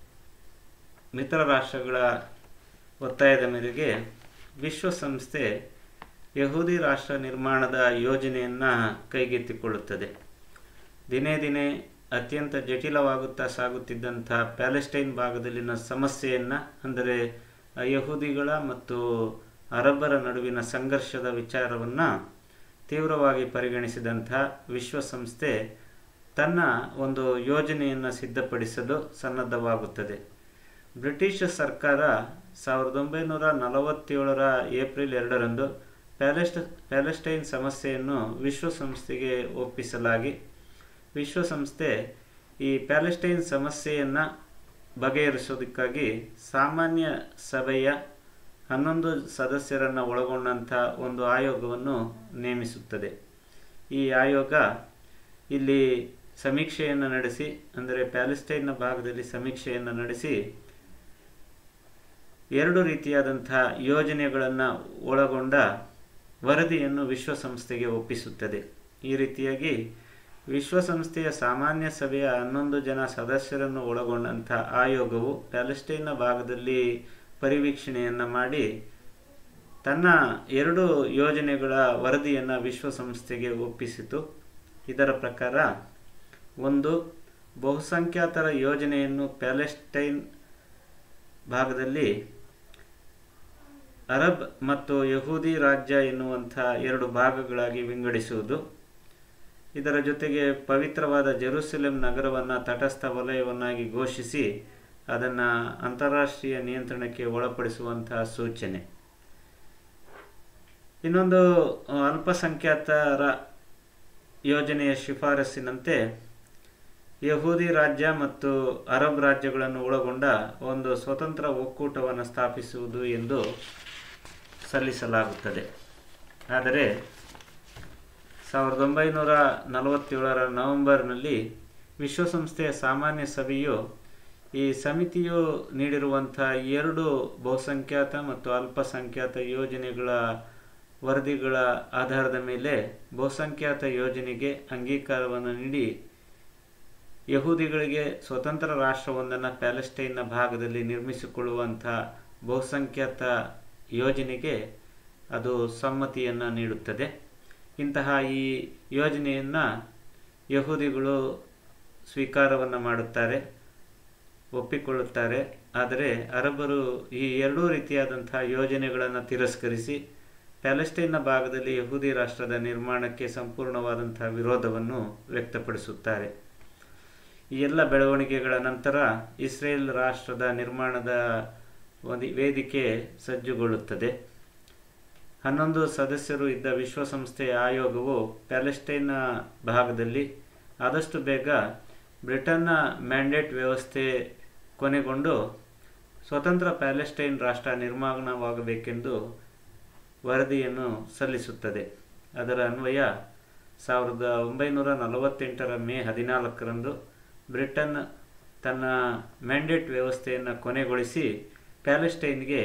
ಮಿತ್ರ ರಾಷ್ಟ್ರಗಳ ಒತ್ತಾಯದ ಮೇರೆಗೆ ವಿಶ್ವಸಂಸ್ಥೆ ಯಹೂದಿ ರಾಷ್ಟ್ರ ನಿರ್ಮಾಣದ ಯೋಜನೆಯನ್ನು ಕೈಗೆತ್ತಿಕೊಳ್ಳುತ್ತದೆ ದಿನೇ ದಿನೇ ಅತ್ಯಂತ ಜಟಿಲವಾಗುತ್ತಾ ಸಾಗುತ್ತಿದ್ದಂಥ ಪ್ಯಾಲೆಸ್ಟೈನ್ ಭಾಗದಲ್ಲಿನ ಸಮಸ್ಯೆಯನ್ನು ಅಂದರೆ ಯಹೂದಿಗಳ ಮತ್ತು ಅರಬ್ಬರ ನಡುವಿನ ಸಂಘರ್ಷದ ವಿಚಾರವನ್ನು ತೀವ್ರವಾಗಿ ಪರಿಗಣಿಸಿದಂಥ ವಿಶ್ವಸಂಸ್ಥೆ ತನ್ನ ಒಂದು ಯೋಜನೆಯನ್ನು ಸಿದ್ಧಪಡಿಸಲು ಸನ್ನದ್ಧವಾಗುತ್ತದೆ ಬ್ರಿಟಿಷ್ ಸರ್ಕಾರ ಸಾವಿರದ ಒಂಬೈನೂರ ನಲವತ್ತೇಳರ ಏಪ್ರಿಲ್ ಎರಡರಂದು ಪ್ಯಾಲೆಸ್ಟ್ ಪ್ಯಾಲೆಸ್ಟೈನ್ ಸಮಸ್ಯೆಯನ್ನು ವಿಶ್ವಸಂಸ್ಥೆಗೆ ಒಪ್ಪಿಸಲಾಗಿ ವಿಶ್ವಸಂಸ್ಥೆ ಈ ಪ್ಯಾಲೆಸ್ಟೈನ್ ಸಮಸ್ಯೆಯನ್ನು ಬಗೆಹರಿಸೋದಕ್ಕಾಗಿ ಸಾಮಾನ್ಯ ಸಭೆಯ ಹನ್ನೊಂದು ಸದಸ್ಯರನ್ನು ಒಳಗೊಂಡಂಥ ಒಂದು ಆಯೋಗವನ್ನು ನೇಮಿಸುತ್ತದೆ ಈ ಆಯೋಗ ಇಲ್ಲಿ ಸಮೀಕ್ಷೆಯನ್ನು ನಡೆಸಿ ಅಂದರೆ ಪ್ಯಾಲೆಸ್ಟೈನ್ನ ಭಾಗದಲ್ಲಿ ಸಮೀಕ್ಷೆಯನ್ನು ನಡೆಸಿ ಎರಡು ರೀತಿಯಾದಂಥ ಯೋಜನೆಗಳನ್ನು ಒಳಗೊಂಡ ವರದಿಯನ್ನು ವಿಶ್ವಸಂಸ್ಥೆಗೆ ಒಪ್ಪಿಸುತ್ತದೆ ಈ ರೀತಿಯಾಗಿ ವಿಶ್ವಸಂಸ್ಥೆಯ ಸಾಮಾನ್ಯ ಸಭೆಯ ಹನ್ನೊಂದು ಜನ ಸದಸ್ಯರನ್ನು ಒಳಗೊಂಡಂಥ ಆಯೋಗವು ಪ್ಯಾಲೆಸ್ಟೈನ್ನ ಭಾಗದಲ್ಲಿ ಪರಿವೀಕ್ಷಣೆಯನ್ನು ಮಾಡಿ ತನ್ನ ಎರಡು ಯೋಜನೆಗಳ ವರದಿಯನ್ನು ವಿಶ್ವಸಂಸ್ಥೆಗೆ ಒಪ್ಪಿಸಿತು ಇದರ ಪ್ರಕಾರ ಒಂದು ಬಹುಸಂಖ್ಯಾತರ ಯೋಜನೆಯನ್ನು ಪ್ಯಾಲೆಸ್ಟೈನ್ ಭಾಗದಲ್ಲಿ ಅರಬ್ ಮತ್ತು ಯಹೂದಿ ರಾಜ್ಯ ಎನ್ನುವಂಥ ಎರಡು ಭಾಗಗಳಾಗಿ ವಿಂಗಡಿಸುವುದು ಇದರ ಜೊತೆಗೆ ಪವಿತ್ರವಾದ ಜೆರೂಸಲೆಂ ನಗರವನ್ನು ತಟಸ್ಥ ವಲಯವನ್ನಾಗಿ ಘೋಷಿಸಿ ಅದನ್ನು ಅಂತಾರಾಷ್ಟ್ರೀಯ ನಿಯಂತ್ರಣಕ್ಕೆ ಒಳಪಡಿಸುವಂತಹ ಸೂಚನೆ ಇನ್ನೊಂದು ಅಲ್ಪಸಂಖ್ಯಾತರ ಯೋಜನೆಯ ಶಿಫಾರಸ್ಸಿನಂತೆ ಯಹೂದಿ ರಾಜ್ಯ ಮತ್ತು ಅರಬ್ ರಾಜ್ಯಗಳನ್ನು ಒಳಗೊಂಡ ಒಂದು ಸ್ವತಂತ್ರ ಒಕ್ಕೂಟವನ್ನು ಸ್ಥಾಪಿಸುವುದು ಎಂದು ಸಲ್ಲಿಸಲಾಗುತ್ತದೆ ಆದರೆ ಸಾವಿರದ ಒಂಬೈನೂರ ನಲವತ್ತೇಳರ ನವೆಂಬರ್ನಲ್ಲಿ ವಿಶ್ವಸಂಸ್ಥೆಯ ಸಾಮಾನ್ಯ ಸಭೆಯು ಈ ಸಮಿತಿಯು ನೀಡಿರುವಂಥ ಎರಡು ಬಹುಸಂಖ್ಯಾತ ಮತ್ತು ಅಲ್ಪಸಂಖ್ಯಾತ ಯೋಜನೆಗಳ ವರದಿಗಳ ಆಧಾರದ ಮೇಲೆ ಬಹುಸಂಖ್ಯಾತ ಯೋಜನೆಗೆ ಅಂಗೀಕಾರವನ್ನು ನೀಡಿ ಯಹೂದಿಗಳಿಗೆ ಸ್ವತಂತ್ರ ರಾಷ್ಟ್ರವೊಂದನ್ನು ಪ್ಯಾಲೆಸ್ಟೈನ್ನ ಭಾಗದಲ್ಲಿ ನಿರ್ಮಿಸಿಕೊಳ್ಳುವಂಥ ಬಹುಸಂಖ್ಯಾತ ಯೋಜನೆಗೆ ಅದು ಸಮ್ಮತಿಯನ್ನು ನೀಡುತ್ತದೆ ಇಂತಹ ಈ ಯೋಜನೆಯನ್ನು ಯಹೂದಿಗಳು ಸ್ವೀಕಾರವನ್ನು ಮಾಡುತ್ತಾರೆ ಒಪ್ಪಿಕೊಳ್ಳುತ್ತಾರೆ ಆದರೆ ಅರಬರು ಈ ಎರಡೂ ರೀತಿಯಾದಂಥ ಯೋಜನೆಗಳನ್ನು ತಿರಸ್ಕರಿಸಿ ಪ್ಯಾಲೆಸ್ಟೈನ್ನ ಭಾಗದಲ್ಲಿ ಯಹೂದಿ ರಾಷ್ಟ್ರದ ನಿರ್ಮಾಣಕ್ಕೆ ಸಂಪೂರ್ಣವಾದಂಥ ವಿರೋಧವನ್ನು ವ್ಯಕ್ತಪಡಿಸುತ್ತಾರೆ ಈ ಎಲ್ಲ ಬೆಳವಣಿಗೆಗಳ ನಂತರ ಇಸ್ರೇಲ್ ರಾಷ್ಟ್ರದ ನಿರ್ಮಾಣದ ಒಂದು ವೇದಿಕೆ ಸಜ್ಜುಗೊಳ್ಳುತ್ತದೆ ಹನ್ನೊಂದು ಸದಸ್ಯರು ಇದ್ದ ವಿಶ್ವಸಂಸ್ಥೆಯ ಆಯೋಗವು ಪ್ಯಾಲೆಸ್ಟೈನ್ನ ಭಾಗದಲ್ಲಿ ಆದಷ್ಟು ಬೇಗ ಬ್ರಿಟನ್ನ ಮ್ಯಾಂಡೇಟ್ ವ್ಯವಸ್ಥೆ ಕೊನೆಗೊಂಡು ಸ್ವತಂತ್ರ ಪ್ಯಾಲೆಸ್ಟೈನ್ ರಾಷ್ಟ್ರ ನಿರ್ಮಾಣವಾಗಬೇಕೆಂದು ವರದಿಯನ್ನು ಸಲ್ಲಿಸುತ್ತದೆ ಅದರ ಅನ್ವಯ ಸಾವಿರದ ಒಂಬೈನೂರ ನಲವತ್ತೆಂಟರ ಮೇ ಹದಿನಾಲ್ಕರಂದು ಬ್ರಿಟನ್ ತನ್ನ ಮ್ಯಾಂಡೇಟ್ ವ್ಯವಸ್ಥೆಯನ್ನು ಕೊನೆಗೊಳಿಸಿ ಪ್ಯಾಲೆಸ್ಟೈನ್ಗೆ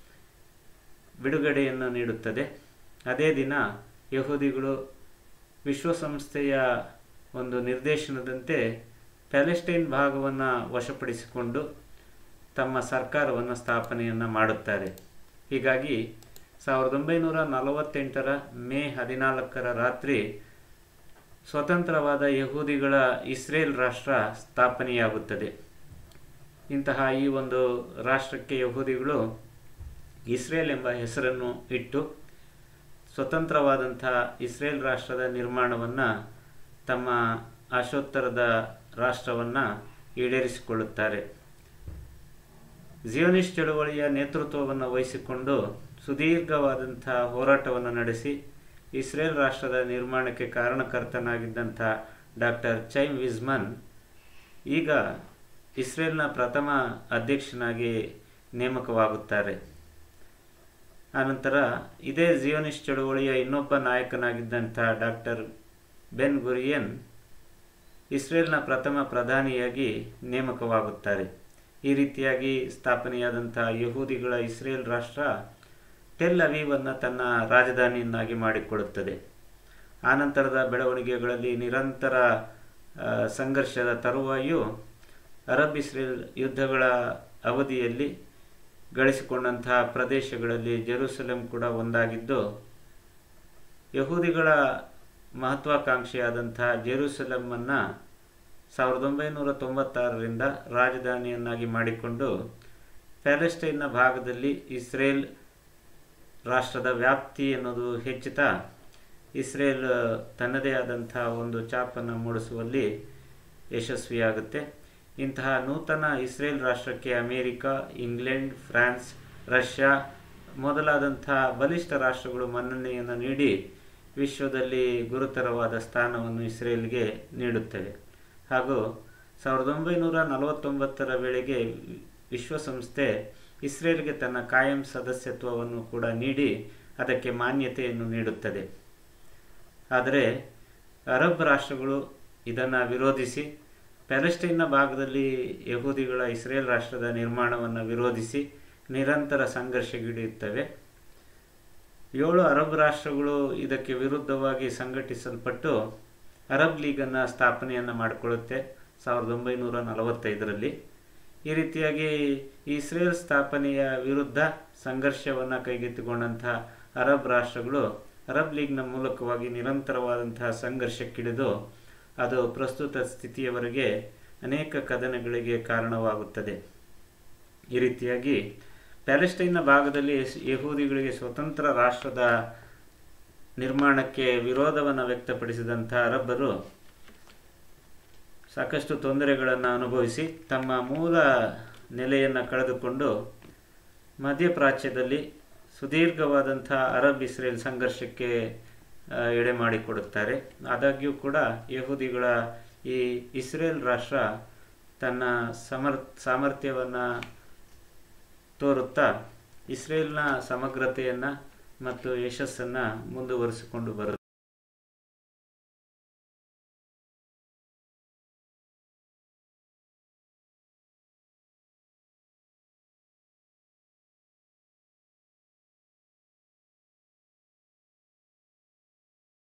ಬಿಡುಗಡೆಯನ್ನು ನೀಡುತ್ತದೆ ಅದೇ ದಿನ ಯಹೂದಿಗಳು ವಿಶ್ವಸಂಸ್ಥೆಯ ಒಂದು ನಿರ್ದೇಶನದಂತೆ ಪ್ಯಾಲೆಸ್ಟೈನ್ ಭಾಗವನ್ನು ವಶಪಡಿಸಿಕೊಂಡು ತಮ್ಮ ಸರ್ಕಾರವನ್ನು ಸ್ಥಾಪನೆಯನ್ನು ಮಾಡುತ್ತಾರೆ ಹೀಗಾಗಿ ಸಾವಿರದ ಒಂಬೈನೂರ ನಲವತ್ತೆಂಟರ ಮೇ ಹದಿನಾಲ್ಕರ ರಾತ್ರಿ ಸ್ವತಂತ್ರವಾದ ಯಹೂದಿಗಳ ಇಸ್ರೇಲ್ ರಾಷ್ಟ್ರ ಸ್ಥಾಪನೆಯಾಗುತ್ತದೆ ಇಂತಹ ಈ ಒಂದು ರಾಷ್ಟ್ರಕ್ಕೆ ಯಹೂದಿಗಳು ಇಸ್ರೇಲ್ ಎಂಬ ಹೆಸರನ್ನು ಇಟ್ಟು ಸ್ವತಂತ್ರವಾದಂಥ ಇಸ್ರೇಲ್ ರಾಷ್ಟ್ರದ ನಿರ್ಮಾಣವನ್ನು ತಮ್ಮ ಆಶೋತ್ತರದ ರಾಷ್ಟ್ರವನ್ನು ಈಡೇರಿಸಿಕೊಳ್ಳುತ್ತಾರೆ ಜಿಯೋನಿಸ್ಟ್ ಚಳುವಳಿಯ ನೇತೃತ್ವವನ್ನು ವಹಿಸಿಕೊಂಡು ಸುದೀರ್ಘವಾದಂಥ ಹೋರಾಟವನ್ನು ನಡೆಸಿ ಇಸ್ರೇಲ್ ರಾಷ್ಟ್ರದ ನಿರ್ಮಾಣಕ್ಕೆ ಕಾರಣಕರ್ತನಾಗಿದ್ದಂಥ ಡಾಕ್ಟರ್ ಚೈಮ್ ವಿಸ್ಮನ್ ಈಗ ಇಸ್ರೇಲ್ನ ಪ್ರಥಮ ಅಧ್ಯಕ್ಷನಾಗಿ ನೇಮಕವಾಗುತ್ತಾರೆ ಆನಂತರ ಇದೇ ಜಿಯೋನಿಸ್ಟ್ ಚಳುವಳಿಯ ಇನ್ನೊಬ್ಬ ನಾಯಕನಾಗಿದ್ದಂಥ ಡಾಕ್ಟರ್ ಬೆನ್ ಗುರಿಯನ್ ಇಸ್ರೇಲ್ನ ಪ್ರಥಮ ಪ್ರಧಾನಿಯಾಗಿ ನೇಮಕವಾಗುತ್ತಾರೆ ಈ ರೀತಿಯಾಗಿ ಸ್ಥಾಪನೆಯಾದಂಥ ಯಹೂದಿಗಳ ಇಸ್ರೇಲ್ ರಾಷ್ಟ್ರ ಟೆಲ್ ಅವೀವನ್ನು ತನ್ನ ರಾಜಧಾನಿಯನ್ನಾಗಿ ಮಾಡಿಕೊಳ್ಳುತ್ತದೆ ಆನಂತರದ ಬೆಳವಣಿಗೆಗಳಲ್ಲಿ ನಿರಂತರ ಸಂಘರ್ಷದ ತರುವಾಯು ಅರಬ್ ಇಸ್ರೇಲ್ ಯುದ್ಧಗಳ ಅವಧಿಯಲ್ಲಿ ಗಳಿಸಿಕೊಂಡಂತಹ ಪ್ರದೇಶಗಳಲ್ಲಿ ಜೆರೂಸಲೆಂ ಕೂಡ ಒಂದಾಗಿದ್ದು ಯಹೂದಿಗಳ ಮಹತ್ವಾಕಾಂಕ್ಷೆಯಾದಂತಹ ಜೆರೂಸಲೆಮ್ಮನ್ನು ಸಾವಿರದ ಒಂಬೈನೂರ ತೊಂಬತ್ತಾರರಿಂದ ರಾಜಧಾನಿಯನ್ನಾಗಿ ಮಾಡಿಕೊಂಡು ಪ್ಯಾಲೆಸ್ಟೈನ್ನ ಭಾಗದಲ್ಲಿ ಇಸ್ರೇಲ್ ರಾಷ್ಟ್ರದ ವ್ಯಾಪ್ತಿ ಎನ್ನುವುದು ಹೆಚ್ಚುತ್ತಾ ಇಸ್ರೇಲ್ ತನ್ನದೇ ಆದಂಥ ಒಂದು ಚಾಪನ್ನು ಮೂಡಿಸುವಲ್ಲಿ ಯಶಸ್ವಿಯಾಗುತ್ತೆ ಇಂತಹ ನೂತನ ಇಸ್ರೇಲ್ ರಾಷ್ಟ್ರಕ್ಕೆ ಅಮೇರಿಕ ಇಂಗ್ಲೆಂಡ್ ಫ್ರಾನ್ಸ್ ರಷ್ಯಾ ಮೊದಲಾದಂಥ ಬಲಿಷ್ಠ ರಾಷ್ಟ್ರಗಳು ಮನ್ನಣೆಯನ್ನು ನೀಡಿ ವಿಶ್ವದಲ್ಲಿ ಗುರುತರವಾದ ಸ್ಥಾನವನ್ನು ಇಸ್ರೇಲ್ಗೆ ನೀಡುತ್ತವೆ ಹಾಗೂ ಸಾವಿರದ ಒಂಬೈನೂರ ನಲವತ್ತೊಂಬತ್ತರ ವೇಳೆಗೆ ವಿಶ್ವಸಂಸ್ಥೆ ಇಸ್ರೇಲ್ಗೆ ತನ್ನ ಕಾಯಂ ಸದಸ್ಯತ್ವವನ್ನು ಕೂಡ ನೀಡಿ ಅದಕ್ಕೆ ಮಾನ್ಯತೆಯನ್ನು ನೀಡುತ್ತದೆ ಆದರೆ ಅರಬ್ ರಾಷ್ಟ್ರಗಳು ಇದನ್ನು ವಿರೋಧಿಸಿ ಪ್ಯಾಲೆಸ್ಟೈನ್ನ ಭಾಗದಲ್ಲಿ ಯಹೂದಿಗಳ ಇಸ್ರೇಲ್ ರಾಷ್ಟ್ರದ ನಿರ್ಮಾಣವನ್ನು ವಿರೋಧಿಸಿ ನಿರಂತರ ಸಂಘರ್ಷಗಿಳಿಯುತ್ತವೆ ಏಳು ಅರಬ್ ರಾಷ್ಟ್ರಗಳು ಇದಕ್ಕೆ ವಿರುದ್ಧವಾಗಿ ಸಂಘಟಿಸಲ್ಪಟ್ಟು ಅರಬ್ ಲೀಗನ್ನು ಸ್ಥಾಪನೆಯನ್ನು ಮಾಡಿಕೊಳ್ಳುತ್ತೆ ಸಾವಿರದ ಒಂಬೈನೂರ ನಲವತ್ತೈದರಲ್ಲಿ ಈ ರೀತಿಯಾಗಿ ಇಸ್ರೇಲ್ ಸ್ಥಾಪನೆಯ ವಿರುದ್ಧ ಸಂಘರ್ಷವನ್ನು ಕೈಗೆತ್ತಿಕೊಂಡಂತಹ ಅರಬ್ ರಾಷ್ಟ್ರಗಳು ಅರಬ್ ಲೀಗ್ನ ಮೂಲಕವಾಗಿ ನಿರಂತರವಾದಂತಹ ಸಂಘರ್ಷಕ್ಕಿಳಿದು ಅದು ಪ್ರಸ್ತುತ ಸ್ಥಿತಿಯವರೆಗೆ ಅನೇಕ ಕದನಗಳಿಗೆ ಕಾರಣವಾಗುತ್ತದೆ ಈ ರೀತಿಯಾಗಿ ಪ್ಯಾಲೆಸ್ಟೈನ್ನ ಭಾಗದಲ್ಲಿ ಯಹೂದಿಗಳಿಗೆ ಸ್ವತಂತ್ರ ರಾಷ್ಟ್ರದ ನಿರ್ಮಾಣಕ್ಕೆ ವಿರೋಧವನ್ನು ವ್ಯಕ್ತಪಡಿಸಿದಂಥ ಅರಬ್ಬರು ಸಾಕಷ್ಟು ತೊಂದರೆಗಳನ್ನು ಅನುಭವಿಸಿ ತಮ್ಮ ಮೂಲ ನೆಲೆಯನ್ನು ಕಳೆದುಕೊಂಡು ಮಧ್ಯಪ್ರಾಚ್ಯದಲ್ಲಿ ಸುದೀರ್ಘವಾದಂಥ ಅರಬ್ ಇಸ್ರೇಲ್ ಸಂಘರ್ಷಕ್ಕೆ ಎಡೆ ಮಾಡಿಕೊಡುತ್ತಾರೆ ಆದಾಗ್ಯೂ ಕೂಡ ಯಹೂದಿಗಳ ಈ ಇಸ್ರೇಲ್ ರಾಷ್ಟ್ರ ತನ್ನ ಸಮರ್ ಸಾಮರ್ಥ್ಯವನ್ನು ತೋರುತ್ತಾ ಇಸ್ರೇಲ್ನ ಸಮಗ್ರತೆಯನ್ನು ಮತ್ತು ಯಶಸ್ಸನ್ನು ಮುಂದುವರಿಸಿಕೊಂಡು ಬರುತ್ತೆ